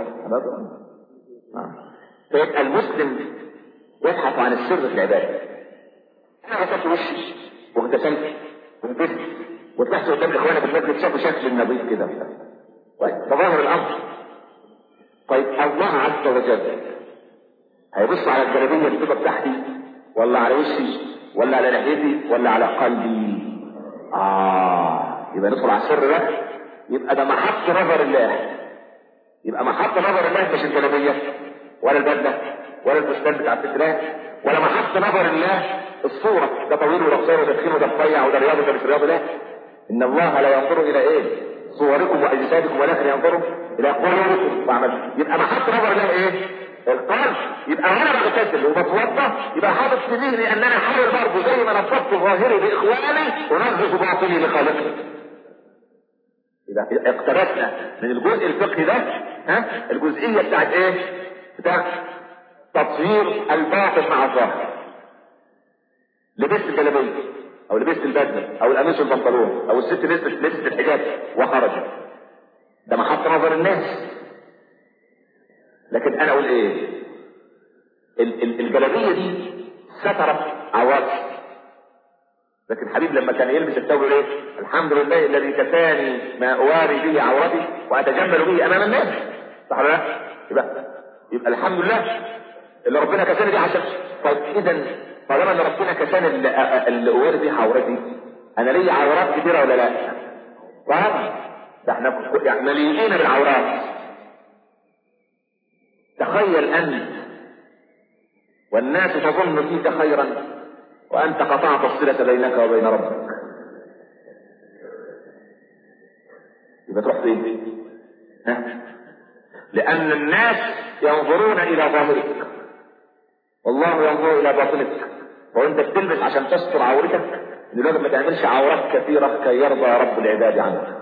فيبقى المسلم يبحث عن السر في العباده انا غسلت وشي واغتسلت ولبست وطلعت قدام اخواني في المسجد شافوا شكل النبيذ كده طيب تظاهر الامر طيب الله عز وجل هيبص على الجلابيه اللي بتبقى بتاعتي ولا على وشي ولا على لحيتي ولا على قلبي اه يبقى ندخل على السر بقى يبقى ده محط نظر الله يبقى محط نظر الله مش الجلابيه ولا البدله ولا الفستان بتاع الفترات ولا محط نظر الله الصورة ده طويل وده قصير وده تخين وده رفيع وده رياضي وده مش رياضي لا إن الله لا ينظر إلى إيه؟ صوركم وأجسادكم ولكن ينظر إلى قلوبكم وأعمالكم يبقى محط نظر الله إيه؟ القلب يبقى وانا بغتسل وبتوضا يبقى حاطط في ذهني ان انا حاول برضه زي ما نظفت ظاهري باخواني ونظف باطني لخالقي يبقى اقتبسنا من الجزء الفقهي ده ها الجزئيه بتاعت ايه؟ بتاع تطهير الباطن مع الظاهر لبست الجلابيه او لبست البدله او القميص والبنطلون او الست لبست لبست الحجاب وخرجت ده محط نظر الناس لكن انا اقول ايه ال- ال- الجلابيه دي سترت عورتي لكن حبيب لما كان يلبس الثوب ايه الحمد لله الذي كفاني ما اواري به عورتي واتجمل به امام الناس صح ولا لا يبقى يبقى الحمد لله اللي ربنا كساني دي عشان طيب اذا طالما ان ربنا كساني اللي, اللي اواري به عورتي انا ليا عورات كتيره ولا لا؟ طبعا ده احنا يعني مليئين بالعورات تخيل انت والناس تظن فيك خيرا وانت قطعت الصله بينك وبين ربك يبقى تروح فين؟ ها؟ لان الناس ينظرون الى ظاهرك والله ينظر الى باطنك وانت بتلبس عشان تستر عورتك دلوقتي ما تعملش عورات كثيره كي يرضى رب العباد عنك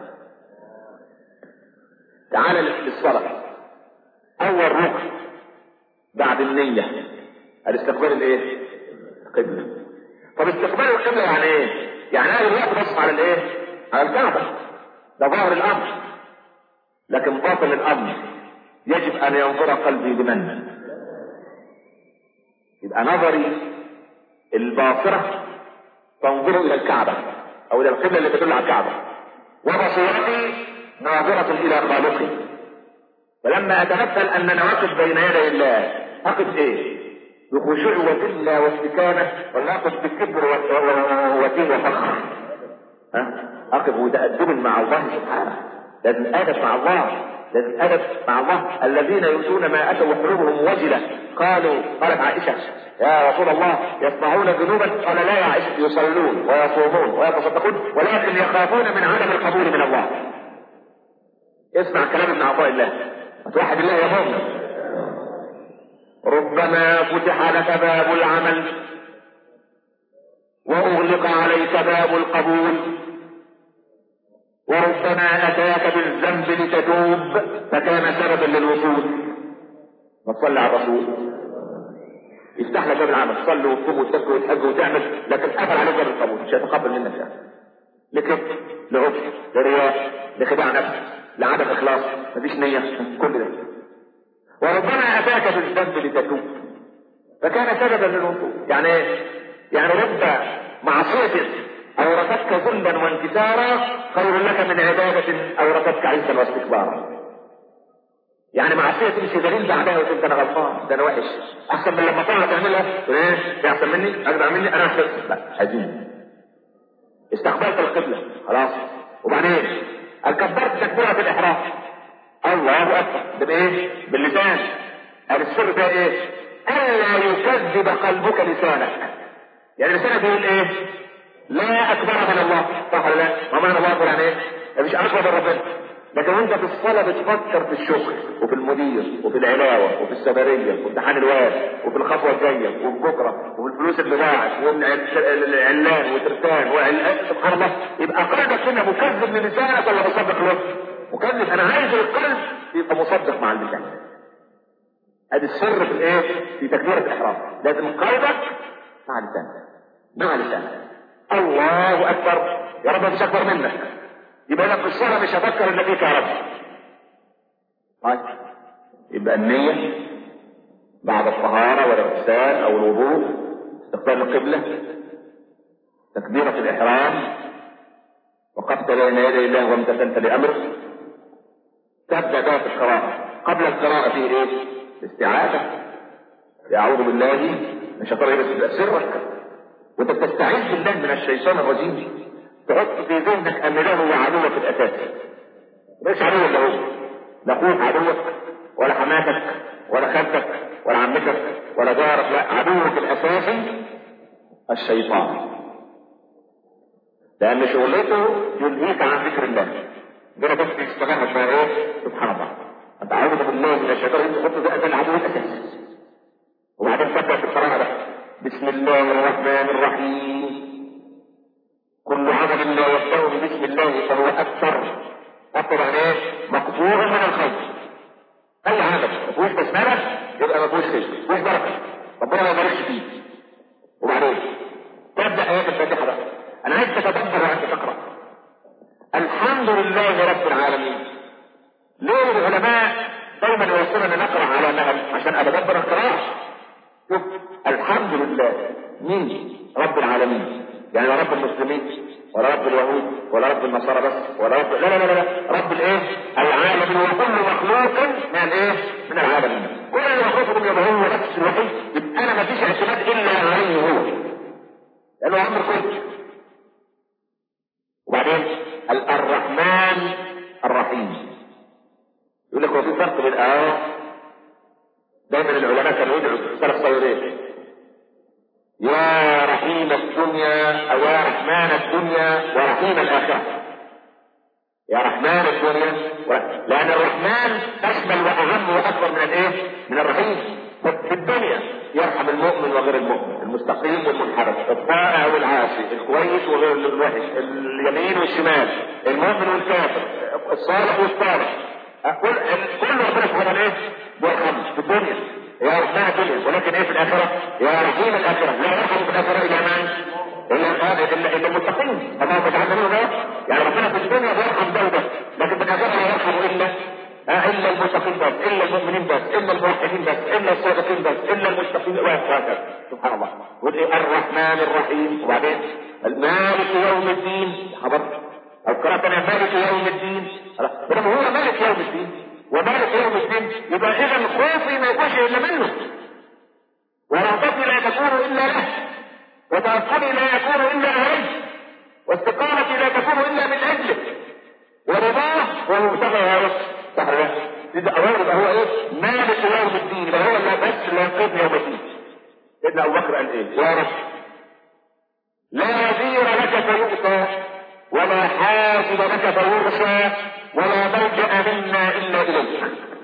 تعال للصلاه اول ركن بعد النيه الاستقبال الايه القبله طب استقبال القبله يعني ايه يعني انا دلوقتي بص على الايه على الكعبه ده ظاهر الامر لكن باطن الامر يجب ان ينظر قلبي لمن يبقى نظري الباصره تنظر الى الكعبه او الى القبله اللي تدل على الكعبه وبصيرتي ناظره الى خالقي فلما اتمثل اننا واقف بين يدي الله اقف ايه بخشوع وذله واستكانه ولا اقف بكبر وتين وفخر ها اقف متادبا مع الله سبحانه لازم ادب مع الله لازم ادب مع الله الذين يؤتون ما اتوا وقلوبهم وجله قالوا قالت عائشه يا رسول الله يصنعون ذنوبا قال لا يا عائشه يصلون ويصومون ويتصدقون ولكن يخافون من عدم القبول من الله اسمع كلام ابن عطاء الله وتوحد الله يا مؤمن ربما فتح لك باب العمل واغلق عليك باب القبول وربما اتاك بالذنب لتتوب فكان سببا للوصول ما تصلي على الرسول يفتح لك باب العمل تصلي وتصوم وتزكي وتحج وتعمل لكن قفل عليك باب القبول مش هيتقبل منك يعني لكبر لعجب لرياء لخداع نفس لعدم اخلاص مفيش نيه كل ده وربما اتاك بالذنب لتتوب فكان سببا للوصول يعني ايه؟ يعني رب معصيه اورثتك ذلا وانكسارا خير لك من عباده اورثتك عزا واستكبارا يعني معصيه تمشي دليل بعدها وتقول انا غلطان ده انا وحش احسن من لما طلع تعملها تقول ايه ده احسن مني اجدع مني انا احسن لا حزين استقبلت القبله خلاص وبعدين كبرت تكبيره الاحرام الله اكبر ده بايه باللسان قال السر ده ايه الا يكذب قلبك لسانك يعني لسانك يقول ايه لا اكبر من الله صح ولا لا ما معنى الله اكبر يعني ايه مش اكبر من ربنا لكن وانت في الصلاه بتفكر في الشغل وفي المدير وفي العلاوه وفي السفريه وفي امتحان الواد وفي الخطوه الجايه وفي بكره وفي الفلوس اللي ضاعت والعلان وترتان وعلان سبحان الله يبقى قلبك هنا مكذب من لسانك ولا مصدق له؟ مكذب انا عايز القلب يبقى مصدق مع اللسان ادي السر في الايه في تكبيرة الاحرام لازم قلبك مع لسانك مع لسانك الله اكبر يا رب مش اكبر منك يبقى انا في الصلاه مش هفكر الا فيك يا رب طيب يبقى النية بعد الطهارة والاغتسال او الوضوء استقبال القبلة تكبيرة الاحرام وقفت بين يدي الله وامتثلت لامره تبدا بقى في القراءة قبل القراءة في ايه؟ الاستعاذة اعوذ بالله من الشيطان الرجيم سرك وانت بتستعيذ بالله من الشيطان الرجيم تحط في ذهنك ان ده هو عدوك الاساسي ليس عدو الا هو لا اخوك عدوك ولا حماتك ولا خالتك ولا عمتك ولا جارك لا عدوك الاساسي الشيطان لان شغلته يلهيك عن ذكر الله ده بس تستغل بقى ايه سبحان الله انت اعوذ بالله من الشيطان الرجيم تحط ده العدو الاساسي وبعدين تبدا في القراءه بقى بسم الله الرحمن الرحيم كل عمل لا يبدأ بسم الله فهو أكثر أكثر يعني إيه؟ مقبول من الخير أي عمل ما فيهوش بسملة يبقى ما فيهوش خير ما فيهوش بركة ربنا ما يباركش فيه وبعدين تبدأ آيات الفاتحة بقى أنا عايز تتدبر وأنت تقرأ الحمد لله رب العالمين ليه العلماء دايما يوصلنا نقرأ على نهل عشان أتدبر القراءة شوف الحمد لله مين رب العالمين يعني لا رب المسلمين ولا رب اليهود ولا رب النصارى بس ولا رب لا لا لا, لا. رب الايه العالمين وكل مخلوق من الايه من العالمين كل المخلوق من يبقى هو نفس الوحيد يبقى انا ما فيش اعتماد الا عليه هو لانه امر كل وبعدين الرحمن الرحيم يقول لك هو في فرق بين اه دايما العلماء كانوا يدعوا السلف صيرين يا رحيم الدنيا او يا رحمن الدنيا ورحيم الاخره يا رحمن الدنيا و... لان الرحمن اشمل واهم واكبر من الايه من الرحيم في الدنيا يرحم المؤمن وغير المؤمن المستقيم والمنحرف الطائع والعاصي الكويس وغير الوحش اليمين والشمال المؤمن والكافر الصالح والصالح كل كل ربنا سبحانه ايه بيرحم في الدنيا يا رحمن الدنيا ولكن ايه في الاخره يا رحيم الاخره لا يرحم في الاخره الا من الا الا الا المتقين فما تتعلمون ده يعني ربنا في الدنيا بيرحم ده وده لكن في الاخره لا يرحم الا الا المتقين بس الا المؤمنين بس الا الموحدين بس الا الصادقين بس الا المتقين وهكذا سبحان الله الرحمن الرحيم وبعدين المالك يوم الدين حضرتك او قراءة مالك يوم الدين لما هو مالك يوم الدين ومالك يوم الدين يبقى اذا خوفي ما يكونش الا منه ورغبتي لا تكون الا له وتوكلي لا يكون الا عليه واستقامتي لا تكون الا من اجله ورضاه وهو مبتغى يا رب صح ولا اذا اولا يبقى هو ايه مالك يوم الدين يبقى هو اللي بس لا يقيم يوم الدين سيدنا ابو بكر قال ايه يا رب لا نذير لك فيؤتى ولا حاسب لك فيرسى ولا ملجا منا الا اليك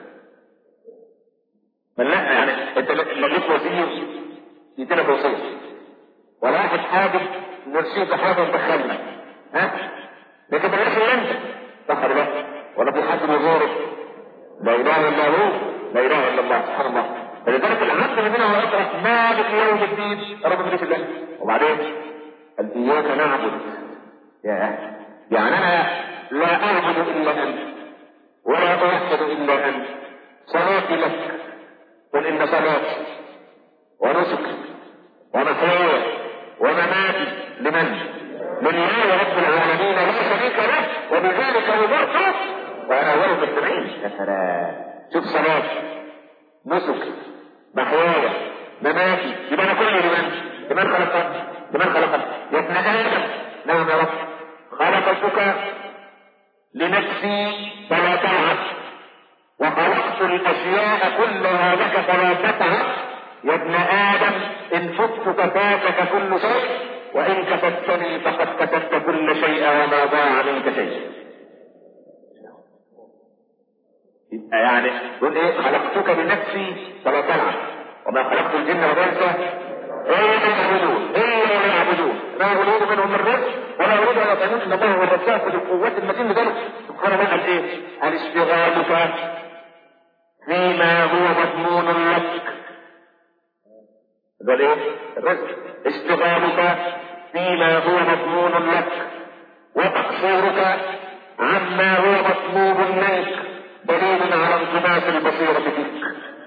من لا يعني انت لقيت وزير يدينا توصيه ولا واحد حابب نرسيه في حاجه ندخلنا ها لكن بلاش الا انت صح ولا لا ولا في حد غيرك لا اله الا هو لا اله الا الله سبحان الله فلذلك العبد مننا هو يقرا مالك يوم الدين رب ملك الله وبعدين قال اياك نعبد يا يعني انا لا اعبد الا انت ولا اوحد الا انت صلاتي لك قل ان صلاتي ونسكي ومحياي ومماتي لمن؟ لله رب العالمين لا شريك له وبذلك امرت وانا اول المسلمين يا سلام شوف صلاتي نسكي محياي مماتي يبقى انا كل لمن؟ لمن خلقني؟ لمن خلقني؟ يا ابن ادم نعم يا رب خلقتك لنفسي فلا تعب وخلقت الاشياء كلها لك فلا تتعب يا ابن ادم ان فتك فاتك كل شيء وان كتبتني فقد كتبت كل شيء وما ضاع منك شيء يبقى يعني يقول ايه خلقتك لنفسي فلا تلعب وما خلقت الجن والانس الا يعبدون الا يعبدون لا اريد منهم الرزق ولا اريد ان يطعمون ان الله هو الرزاق ذو القوه المتين لذلك سبحان الله قال ايه؟ قال اشتغالك فيما هو مضمون لك دول ايه الرزق اشتغالك فيما هو مضمون لك وتقصيرك عما هو مطلوب منك دليل على انطماس البصيرة فيك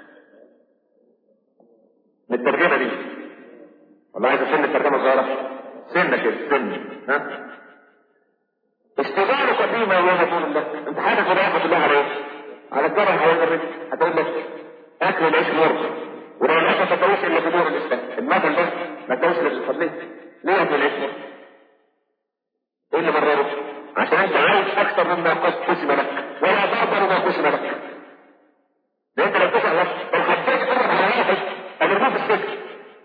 من الترجمة دي والله عايز سن الترجمة صغيرة سنة كده سن ها اشتغالك فيما هو مطلوب لك انت حاجة رحمة الله عليه على الجرح حوالين الرزق هتقول لك اكل العيش مرض ولو الاكل ما تتوش الا في دور الاسلام المثل ده ما تتوش الا في الفضلين ليه اكل العيش مرض؟ ايه اللي مرره؟ عشان انت عايز اكثر مما قد قسم لك ولا تعبر ما قسم لك لان انت لو تسال نفسك الحجاج قرب على واحد الرموه في السجن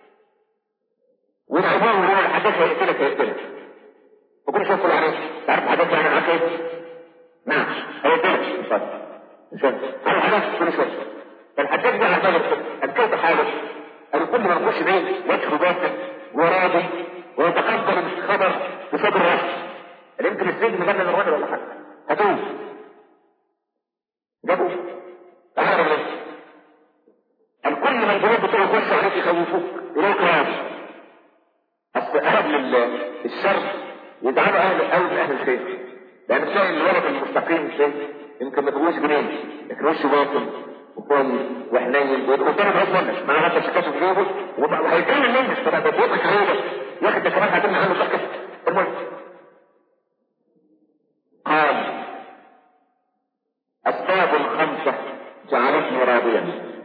والعموم هو الحجاج هيقتلك هيقتلك وكل شويه كل عليك تعرف الحجاج يعني معاك ايه؟ نعم هيقتلك مش عارف مش عارف انا حدث كل شويه فالحجاج ده على بدر الكوت حاله قالوا كل ما نخش بيه وجهه باسم وراضي ويتقبل الخبر بصدر راسه يمكن السجن مجنن الراجل ولا حاجه هاتوه جابوه تعالى بالله الكل من الجنود بتوع يخش عليك يخوفوك يقولوا كلام اصل اهل الشر يدعموا اهل اهل اهل الخير لان تلاقي الولد المستقيم شيء يمكن ما تقولوش جنين لكن وشه باطل وفاضي وحنين وقدام العيش منك مع هذا شكاته في جيبه وهيتكلم منك فبقى بيضحك عليك يا اخي ده كمان هتمنع عنه ضحكه المهم قال أسباب خمسة جعلتني راضيا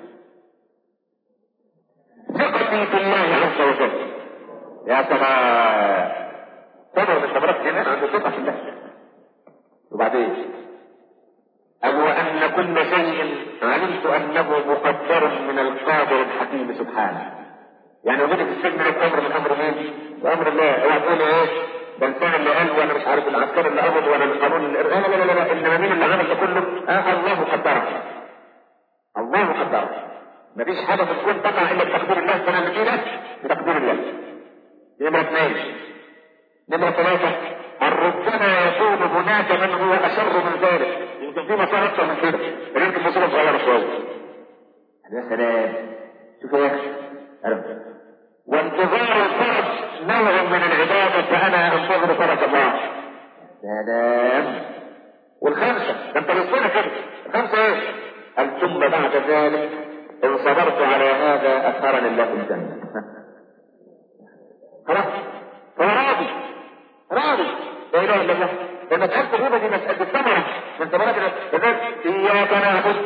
ثقتي في الله عز وجل يا سلام صبر من ثمرات الإيمان عنده ثقة في الله وبعدين أو أن كل شيء علمت أنه مقدر من القادر الحكيم سبحانه يعني وجودي في السجن ده أمر من أمر مين؟ وأمر الله اوعى تقول إيه؟ ده الانسان اللي قال وانا مش عارف العسكري اللي قبض ولا القانون اللي لا لا لا لا انما مين اللي عمل ده كله؟ آه الله قدره. الله قدره. مفيش حاجه في الكون تقع الا بتقدير الله سبحانه وتعالى بتقدير الله. نمرة اثنين. نمرة ثلاثة أن ربما يكون هناك من هو أشر من ذلك. يمكن في مسار أكثر من كده. يمكن مصيبة صغيرة شوية. يا سلام. شوف يا أخي. وانتظار الفرج نوع من العبادة فأنا أنتظر فرج الله سلام والخمسة ده انت بتصير كده الخمسة ايه؟ قال ثم بعد ذلك إن صبرت على هذا أثرني الله الجنة خلاص هو راضي راضي لا إله إلا الله لما تحس الربا دي مسألة الثمرة من ثمرات الناس إياك نعبد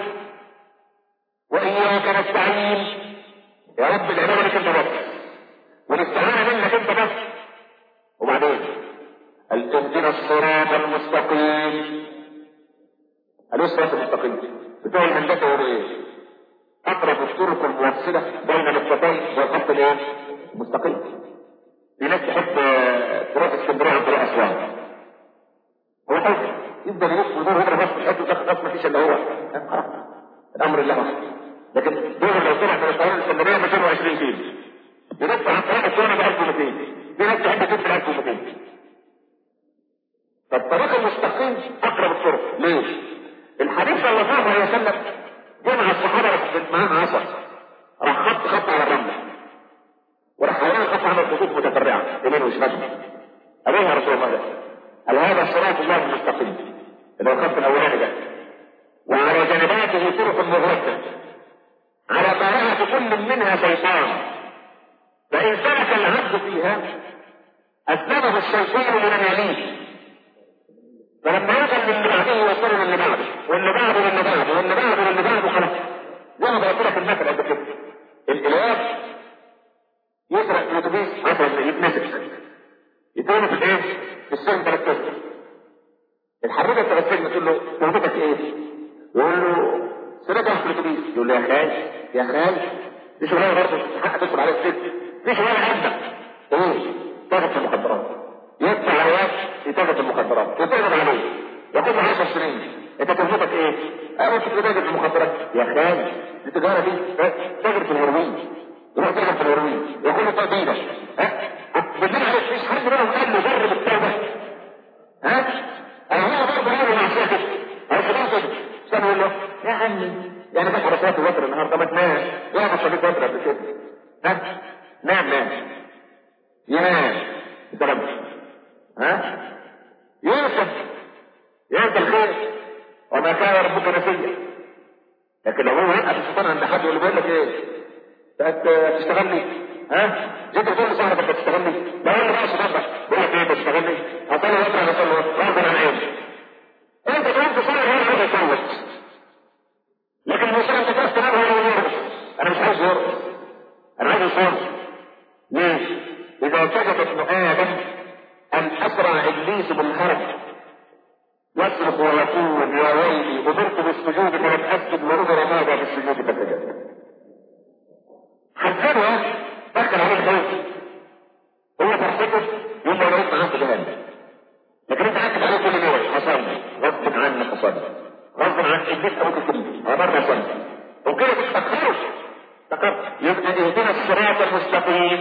وإياك نستعين يا رب العبادة لك أنت بس والاستعانة منك انت بس وبعدين قال اهدنا الصراط المستقيم قالوا الصراط المستقيم بتوع الهندسة يقولوا ايه؟ اقرب الطرق الموصلة بين النقطتين والخط الايه؟ المستقيم في ناس تحب تروح اسكندرية عن طريق اسوان هو حلو يفضل يلف ويدور يضرب بس مش قد بس مفيش الا هو خلاص الامر الله وحده لكن دور لو طلع من القاهرة الاسكندرية 220 كيلو يلف عن طريق السنة ب 1200 في ناس تحب تدفع 1200 فالطريق المستقيم اقرب الطرق ليه؟ الحديث صلى الله عليه وسلم جمع الصحابة معاه عصا راح خط خط على الرملة وراح حوالين الخط عمل خطوط متفرعة يمين وشمال قال ايه يا رسول الله ده؟ قال هذا صراط الله المستقيم اللي هو الخط الاولاني ده وعلى جنباته طرق مغلقة على طريقة كل منها شيطان فإن سلك العبد فيها أسلمه الشيطان لمن يليه فلما يوصل للي بعده يوصل للي بعده واللي بعده للي بعده واللي بعده للي بعده خلاص زي ما قلت لك المثل قبل كده الإله يسرق الأتوبيس مثلا يتمسك يترمي في الإيه؟ في السجن ثلاث أشهر الحرية بتاع السجن تقول له تهمتك إيه؟ يقول له سرقة في الأتوبيس يقول له يا خال يا خال دي شغلانة برضه حق تدخل على السجن دي شغلانة عندك ايه؟ تاخد في المخدرات يدفع عيال يتاخد في المخدرات يتاخد عليه ياخد له 10 سنين انت تهمتك ايه؟ انا كنت بتاجر في المخدرات يا خال التجارة دي تاجر في الهيروين يروح تاجر في الهيروين ياخد له تأديبة ها؟ بالله عليك مفيش حد منهم قال له جرب التوبة ها؟ انا هو برضه راجل مع شيخك انا خلاص كده استنى يقول له يا عمي يعني بشرب ها نام نام ينام ضرب ها يوسف ينسى الخير وما كان ربك نسيا لكن لو هو يبقى في الشيطان عند حد يقول له بقول لك ايه انت تشتغل لي ها جيت تقول لصاحبك تشتغل لي لا هو بقى صاحبك بقول لك ايه تشتغل لي هصلي وقت انا اصلي وقت غصب عن ايه انت تقوم تصلي هو عايز يصوت لكن المشكله انت تقف تنام هو يرقص انا مش عايز يرقص انا عايز يصوم ليه؟ اذا سجد ابن ادم ان اسرع ابليس بالهرب يصرخ ويقول يا ويلي امرت بالسجود فلم اسجد ونظر ماذا بالسجود فسجد حذرها دخل عليه الخوف هو فرحته يوم ما يرد معاه في جهنم لكن انت عكس عليه كل يوم حصل غصب عنك حصل غصب عن ابليس ابوك الكريم امرنا صلي وكده تستخرج يبقى اهدنا الصراط المستقيم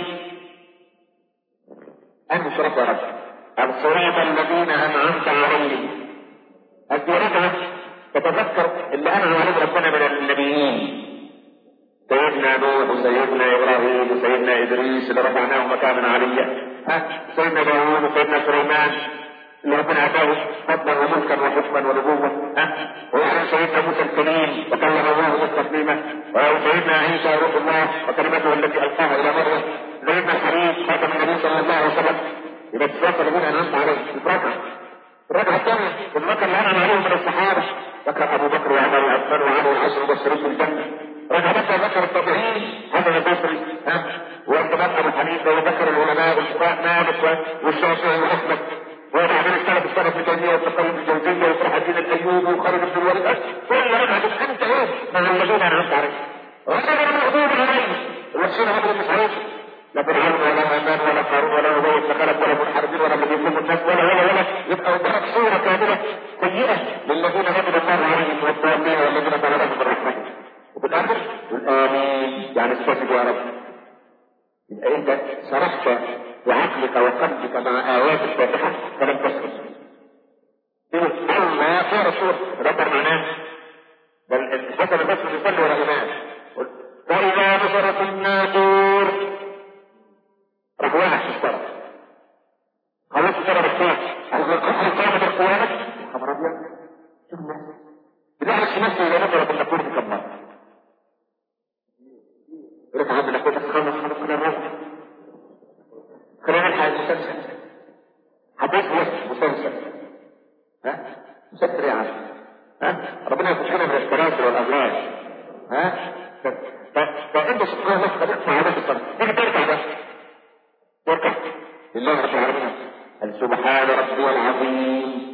أنه صراط يا رب الصراط الذين أنعمت عليهم الزيارة تتذكر اللي أنعم عليه ربنا من النبيين سيدنا نوح وسيدنا ابراهيم وسيدنا ادريس اللي رفعناه مكانا عليا ها سيدنا داوود وسيدنا سليمان اللي ربنا اتاه فضلا وملكا وحكما ونبوه ها ويعني سيدنا موسى الكريم وكلم الله تكليما وسيدنا عيسى روح الله وكلمته التي القاها الى مريم سيدنا الحبيب خاتم النبي صلى الله عليه وسلم يبقى الصراط الذين انعمت عليهم الركعه الركعه الثانيه الركعه اللي انعم عليهم من الصحابه ذكر ابو بكر وعمر وعثمان وعلي والعشر المبشرين بالجنه رجعت ذكر الطبيعيين حسن البصري ها وانتباه ابو حنيفه وذكر العلماء والفقهاء مالك والشافعي واحمد وبعدين السلف السلف ابن تيميه والتقوي الجوزيه وصلاح الدين الايوبي وخالد بن الوليد كل رجعه انت ايه مع الذين انعمت عليهم غير المغضوب عليهم الوحشين هذول مش عليهم لا فرعون ولا هامان ولا قارون ولا ابي بن خلف ولا منحرفين ولا الذين يكون الناس ولا ولا ولا يبقى قدامك صوره كامله سيئه للذين غضب الله عليهم والضالين والذين ظلموا من رحمته وفي الاخر تقول امين يعني استجب يا رب يبقى انت سرحت بعقلك وقلبك مع ايات الفاتحه فلم تسكت تقول الله يا رسول دبر معناه بل الحسن البصري يصلي ورا امام فاذا نصرت الناقور راح واقع في الصلاه خلاص ضرب الصلاه هل قامت القيامه خبر ابيض شوف الناس بالعكس نفسه اذا نظرت الناقور تكبر يقول عم نقول بس خلص خلص خلينا نروح خلينا نلحق المسلسل حديث وسط مسلسل ها مسلسل يا عم ها ربنا يفكنا من السلاسل والاغلال ها فانت سبحان الله خلقت مع نفس الصلاه تيجي تركع بس تركع لله رب العالمين قال سبحان ربي العظيم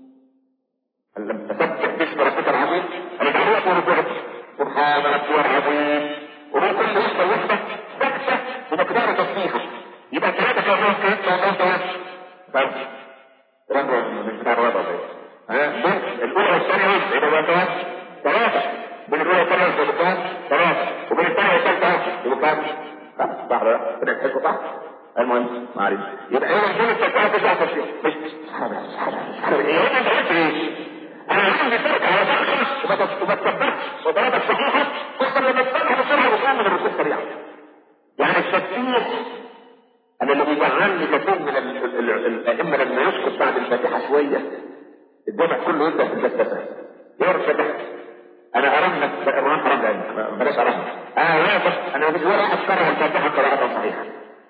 لما تسبح باسم ربك العظيم انا دعوت ورجعت سبحان ربي العظيم ومن كل وحده وحده سكته بمقدار تسبيحه يبقى ثلاثه كلمات كده الله تعالى بس ربع مش بتاع ربع ها الاولى والثانيه وحده يبقى بقى ثلاثه بين الاولى والثانيه يبقى ثلاثه وبين الثانيه والثالثه يبقى خمس صح ولا كده تحسوا صح المهم معلش يبقى هنا كل التسبيحات تسع تسبيح مش سبحان سبحان سبحان ايه انت قلت ايه انا عندي ترك على ذكر وما تسبحش وضربت صحيحه تقدر لما تسبح بسرعه وتعمل الركوع سريعا يعني التسبيح انا اللي بيزعلني كثير من الائمه لما يسكت بعد الفاتحه شويه الجامع كله يبدا في الفاتحه يرفع انا ارمنك القران حرام لك بلاش ارمنك انا واقف انا مش ولا اكرر الفاتحه قراءه صحيحه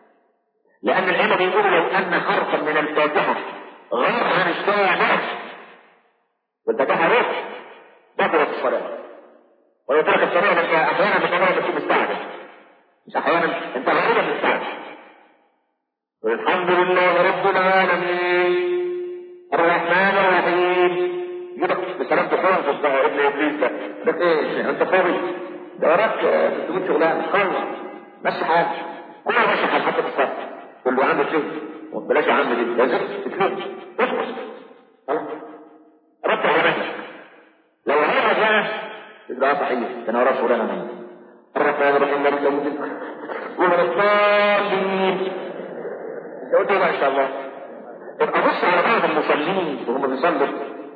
لان الائمه بيقولوا لو ان حرفا من الفاتحه غير عن السامع والفاتحه روح بطلت الصلاه ولو ترك الصلاه لك احيانا بتبقى بتكون مستعجل مش احيانا انت غالبا مستعجل والحمد لله رب العالمين الرحمن الرحيم يبقى بسلام تخلص بقى ابن ابليس ده ده ايه انت فاضي ده وراك 300 شغلانه خلص مشي حالك كله ماشي حال حتى في الصف قول له عم شيء بلاش يا عم دي لازم تكلم اسكت خلاص رد على مهلك لو هي بقى يبقى صحيح انا وراك شغلانه الرحمن الرحيم مالك يوم الدين ومن الضالين قلت ما شاء الله يبقى بص على بعض المصلين وهم بيصلوا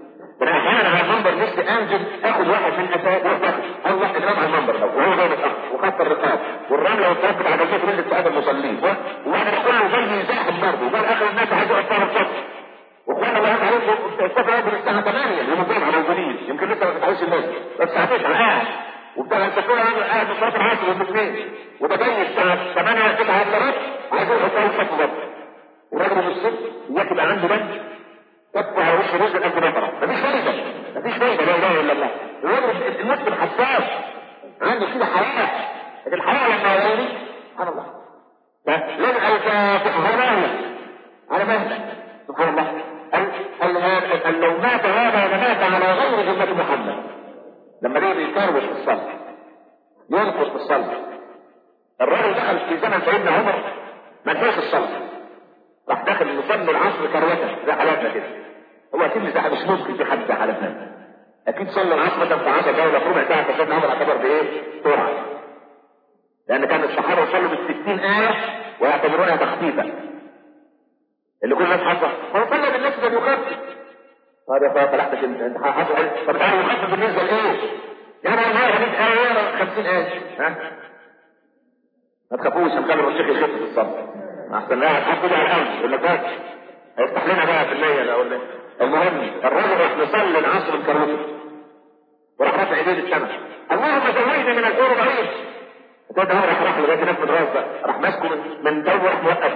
كان احيانا على المنبر نفسي انزل اخد واحد من الاساد واروح داخل الله الامام على المنبر ده وهو جاي متاخر وخط الرقاب والرمله والتربت على جزء من استعاده المصلين واحد كله جاي زاحم برضه وقال اخر الناس عايز يقف في الصف واخوانا الله عليهم الصف يقعد الساعه 8 يوم الجمعه موجودين يمكن لسه ما فتحوش الناس بس الساعه 9 قاعد وبتاع السفينة قاعد من صلاه العصر والاثنين وده جاي الساعه 8 9 الا عايز يقف في الصف برضه وراجل من الصف يبقى عنده بنك تبقى على وش رزق قد نفره مفيش فايده مفيش فايده لا اله الا الله الراجل المسلم حساس عنده كده حياه لكن الحياه لما يغني سبحان الله لن الفاتحه مهلا على مهلك سبحان الله قال قال لو مات هذا لمات على غير ذمة محمد لما جه بيكروش في الصلاة ينقص في الصلاة الراجل دخل في زمن سيدنا عمر ما لحقش الصلاة راح داخل يصلي العصر كروته زي حالاتنا كده هو اكيد مساحه مش ممكن في حد زي حالاتنا اكيد صلى العصر مثلا في 10 دقايق في ربع ساعه فسيدنا عمر اعتبر بايه؟ سرعه لان كان الصحابه يصلوا بال 60 ايه ويعتبرونها تخفيفا اللي كل الناس حافظه هو صلى بالناس ده يخفف هذا فلحتك انت انت حافظ طب تعالى يخفف بالنسبه لايه؟ يعني انا معايا 100 ايه 50 ايه ها؟ ما تخافوش هنخلي الشيخ يخف في الصبر احسن لا هتحط على الارض يقول لك بس هيفتح لنا بقى في الليل اقول لك المهم الراجل راح نصلي العصر الكروته وراح رافع ايديه للسماء اللهم زوجني من الحور ضعيف ده ده راح راح لغايه هناك مدراس بقى راح ماسكه من من دور راح موقف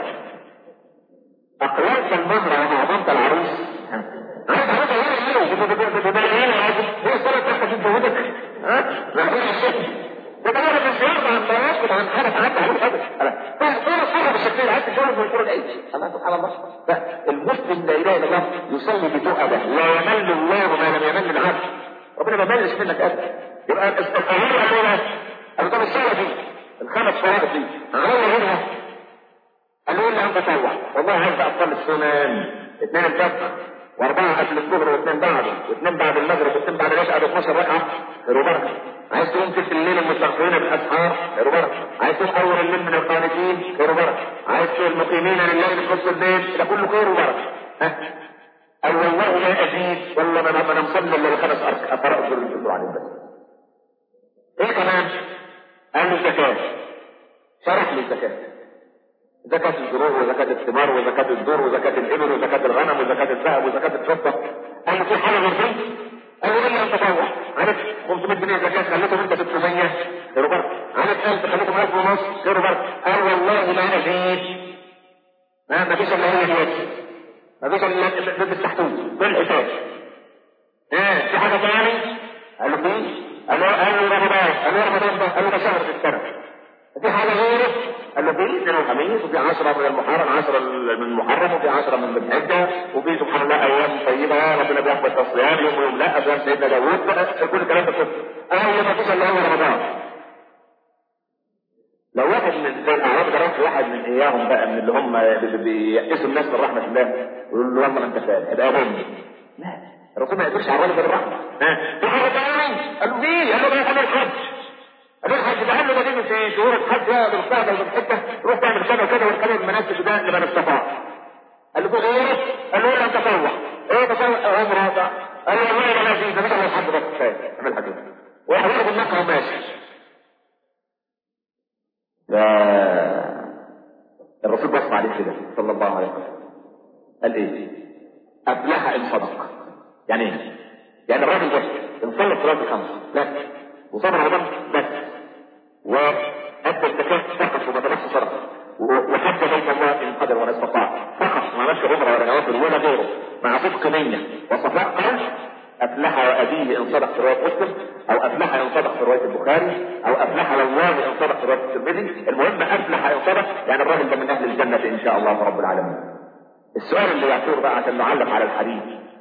اقللت المهر وعظمت العروس عايز عايز اقول ايه هي صلاه تحت في جهودك ها؟ لا ده كمان مش يرضى عن ما يسكت عن حاجه تعدي عليه ابدا فالصوره صوره بالشكل عايز تتجوز من الكره العيش الله سبحان الله فالمسلم لا اله الا الله يصلي بتؤبه لا يمل الله ما لم يمل العبد ربنا ما ملش منك ابدا يبقى الاهالي الاولى قالوا طب الصلاه دي الخمس صلوات دي عملوا منها قالوا لي انت تطوع والله عايز اصلي السنن اثنين الفجر واربعه قبل الظهر واثنين بعده واثنين بعد المغرب واثنين بعد العشاء ب 12 ركعه خير وبركه عايز تقوم تلك الليل المستغفرين بالاسحار خير وبركه عايز تقوم اول الليل من القانتين خير وبركه عايز تقوم المقيمين لله في نص الليل ده كله خير وبركه ها قال والله لا ازيد والله ما انا مصلي الا بخمس فرائض اللي عليهم بس ايه كمان؟ قال له الزكاه شرح لي الزكاه زكاة الزروع وزكاة الثمار وزكاة الذر وزكاة الإبل وزكاة الغنم وزكاة الذهب وزكاة الفضة قال له في حاجة غير دي؟ قال له إلا أن تطوع عارف 500 جنيه زكاة خليتهم أنت 600 خير بركة عارف 1000 خليتهم 1000 ونص خير بركة قال والله ما أزيد ما ما فيش إلا هي ديت ما فيش إلا باب التحتوت بالحساب ها في حاجة ثاني؟ قال له في قال له قال له رمضان قال له رمضان ده قال له ده شهر في السنة في حاجة غيره قال له في اثنين وخميس وفي عشرة من المحرم عشرة من المحرم وفي عشرة من ذي الحجة وفي سبحان الله أيام طيبة ربنا بيقبل الصيام يوم ويوم لا أيام سيدنا داوود كل الكلام ده كله أول ما فيش إلا هو رمضان لو واحد من زي الأعراب ده راح واحد من إياهم بقى من اللي هم بييأسوا الناس من رحمة الله ويقول له والله ما أنت فاهم يبقى أظن لا الرسول ما يقدرش على الراجل بالرحمة ها في حاجة ثانية قال له في قال له بقى أنا الحج الحج ده قال له ده في شهور الحج يا بالقعده وبالحجه روح تعمل كذا وكذا والكلام المناسك ده لمن استطاع قال له غيره قال له لا تطوع ايه تطوع عمره ده قال له والله ما في ده مثلا الحج بس كفايه اعمل حاجه واحد ياخد النقره وماشي ف الرسول بص عليه كده صلى الله عليه وسلم قال ايه؟ افلح ان صدق يعني ايه؟ يعني الراجل ده ان صلى الصلاه الخمس لا وصام رمضان بس وأدى الزكاة فقط وما طلعش صدقة وحج بيت الله إن قدر ولا استطاع فقط ما عملش عمرة ولا نوافل ولا غيره مع صدق نية وصفاء قلب أفلح وأبيه إن صدق في رواية مسلم أو أفلح إن صدق في رواية البخاري أو أفلح والله إن صدق في رواية الترمذي المهم أفلح إن صدق يعني الراجل ده من أهل الجنة إن شاء الله رب العالمين السؤال اللي يعتبر بقى عشان نعلق على الحديث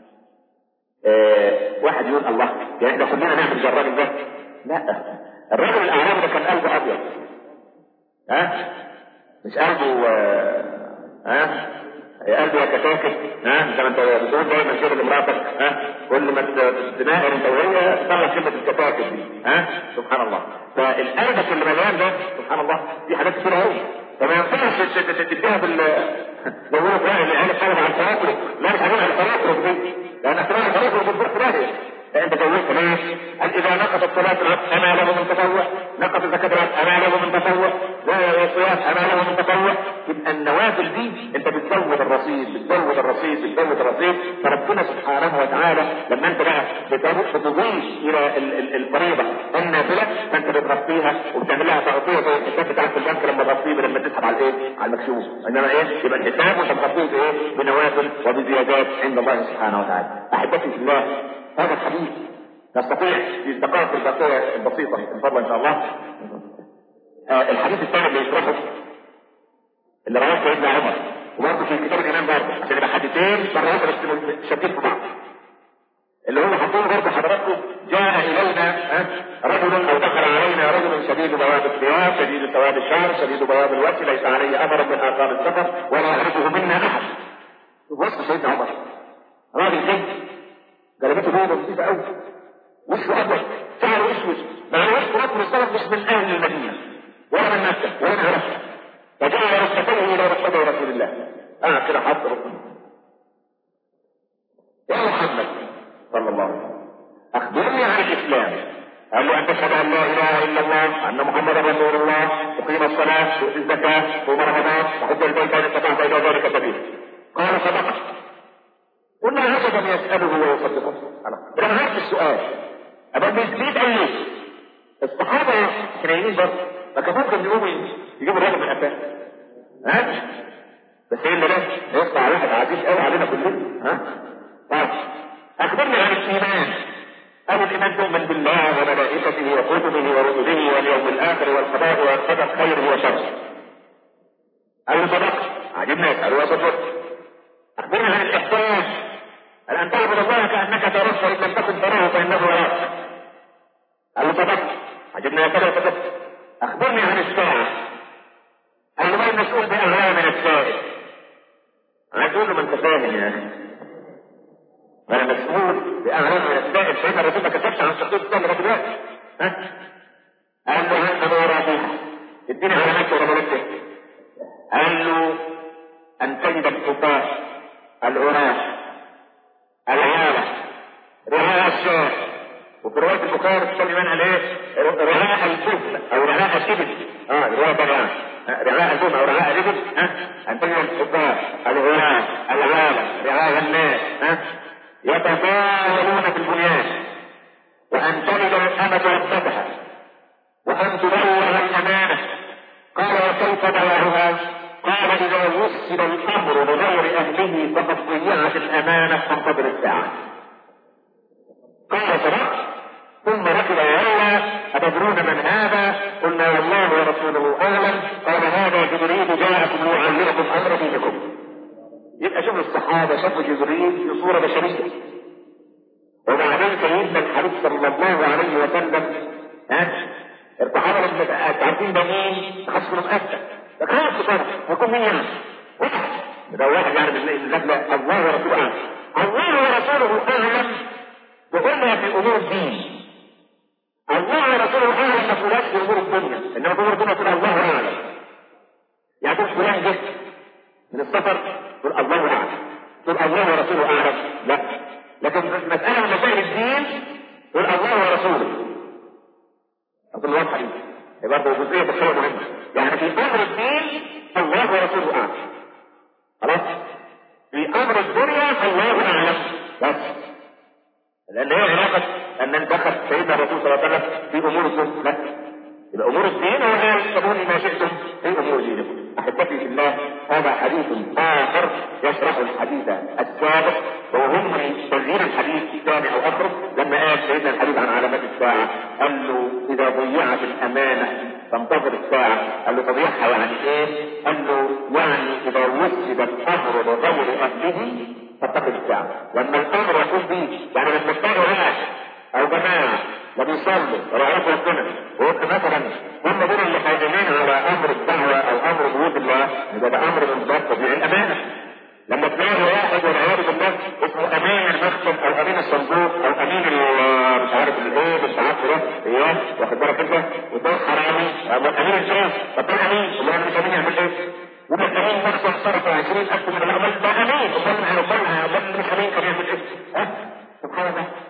آه واحد يقول الله يعني احنا كلنا نعمل زي الراجل ده لا الرجل الاعرابي ده كان قلبه ابيض ها مش قلبه ها قلبه يتكاكل ها زي ما انت بتقول دايما كده لمراتك ها كل ما تناقر انت وهي تطلع كلمه التكاكل دي ها سبحان الله فالقلبك اللي مليان ده سبحان الله في حاجات كتير قوي فما ينفعش تديها بال بيقولوا بقى اللي قال الطلب على التواتر لا مش هنقول على التواتر دي لانك تروح طريقه وتدبر في داهيه فانت جوزت ليه؟ قال اذا نقصت صلاه العبد اما له من تطوع نقص زكاه العبد اما له من تطوع لا صيام اما له من تطوع يبقى النوافل دي انت بتزود الرصيد بتزود الرصيد بتزود الرصيد فربنا سبحانه وتعالى لما انت بقى بتضيف الى الفريضه النافله فانت بتغطيها وبتعمل لها تغطيه زي الحساب بتاعك البنك لما تغطيه لما تسحب على الايه؟ على المكشوف انما ايه؟ يبقى الحساب وانت بتغطيه بايه؟ بنوافل وبزيادات عند الله سبحانه وتعالى احبتي في الله هذا الحديث نستطيع في الدقائق الباقية البسيطة من فضل إن شاء الله آه الحديث الثاني اللي يشرحه اللي رواه سيدنا عمر وبرضه في كتاب الإمام برضه عشان يبقى حديثين مرات بس شديد في بعض اللي هو حطوه برضه حضراتكم جاء إلينا رجل أو دخل علينا رجل شديد بياض الثياب شديد سواد الشعر شديد بياض الوجه ليس عليه أثر من آثار السفر ولا يعرفه منا أحد وصف سيدنا عمر راجل كده جلبته بيضة نظيفة قوي وشه أبيض شعره أسود مع وشه رجل السلف مش من أهل المدينة ولا من مكة ولا من عرفة فجاء ركبته إلى ركبته رسول الله قاعد كده حط ركبته يا محمد صلى الله عليه وسلم أخبرني عن الإسلام قال له أن تشهد أن لا إله إلا الله أن محمدا رسول الله تقيم الصلاة تؤتي الزكاة تصوم رمضان تحج البيت إن استطعت إلى ذلك سبيلا قال صدقت قلنا عجبا يسأله ويصدقه ده نفس السؤال أبقى ليه تقليد الصحابة كنايين برضه ما كان ممكن يقوموا يجيبوا الراجل من قفاه ها بس ايه اللي ده يطلع واحد عزيز قوي علينا كلنا ها طيب اخبرني عن الايمان أو الإيمان تؤمن بالله وملائكته وكتبه ورسله واليوم الآخر والقضاء والقدر خيره وشره. أو صدق عجبنا يسأل وصدق. أخبرنا عن الإحسان أن أن تعبد الله كأنك تراه فإن لم تكن تراه فإنه يراك. قال له صدقت عجبنا يسأل وصدق. أخبرني عن الساعة. قال له ما المسؤول بأغلى من السائل. أنا تقول له ما أنت فاهم يا أخي. ما انا مسؤول باعلام من السائل سيدنا الرسول ما كتبش عن شخصيه السائل لغايه دلوقتي ها قال له هل تدور فيها اديني علامات ولا ملكه قال له ان تجد الحفاة العراة العيالة رعاء الشاه وفي رواية البخاري تسمى منها الايه؟ رعاء الجبن او رعاء الشبل اه رواية ثانية رعاء الجبن او رعاء الرجل ها ان تجد الحفاة العراة العيالة رعاء الناس ها يتساهلون في البنيان وأن تلد الأمة ربتها وأن تبلغ الأمانة قال وكيف بلغها؟ قال إذا وصل الأمر لغير أهله فقد ضيعت الأمانة فانتظر الساعة. قال صدقت ثم ركب وولى أتدرون من هذا؟ قلنا والله ورسوله أعلم قال هذا جبريل جاءكم ليعلمكم أمر دينكم. يبقى شوف الصحابة شافوا جبريل في صورة بشرية وبعدين سيدنا الحبيب صلى الله عليه وسلم ها ارتحل لما عارفين ده مين؟ خاص من مؤسس ده خلاص بصراحة هيكون مين يعني؟ واحد ده واحد يعني بالنسبة الله ورسوله أعلم الله ورسوله أعلم بقولنا في أمور الدين الله ورسوله أعلم مسؤولات في أمور الدنيا إنما في أمور الدنيا تقول الله أعلم يعني تقول فلان جه من السفر تقول الله اعلم تقول الله ورسوله اعلم لا لكن مسألة من مسائل الدين تقول الله ورسوله أقول واضحة دي هي برضه جزئية بخير مهمة يعني في أمر الدين الله ورسوله أعلم خلاص في أمر الدنيا الله أعلم بس لأن هي علاقة أن انتخب سيدنا الرسول صلى الله عليه وسلم في أمور الدين لا يبقى أمور الدين هو قال سموني ما شئتم في أمور دينكم احبتي في الله هذا حديث اخر يشرح الحديث السابق وهم تغيير الحديث الثاني او اخر لما قال سيدنا الحديث عن علامات الساعه قال له اذا ضيعت الامانه تنتظر الساعه قال له تضيعها يعني ايه؟ قال له يعني اذا وسد الامر لغير اهله تتقي الساعه لما الامر يكون به يعني لما تلاقي واحد او جماعه لا بيصلوا ولا يعرفوا ربنا ويبقى مثلا هم دول اللي قادمين على امر الدعوه او امر وجود الله يبقى ده امر من باب تضييع الامانه لما تلاقي واحد والعياذ بالله اسمه امين المكتب او امين الصندوق او امين مش عارف الايه مش عارف ده اياه واخد بالك انت وده حرامي او امين الجيش طب ده امين اللي هو مش امين يعمل ايه؟ والامين نفسه صرف 20000 من العمل ده امين امال امال امال مش امين كان يعمل ايه؟ ها؟ سبحان الله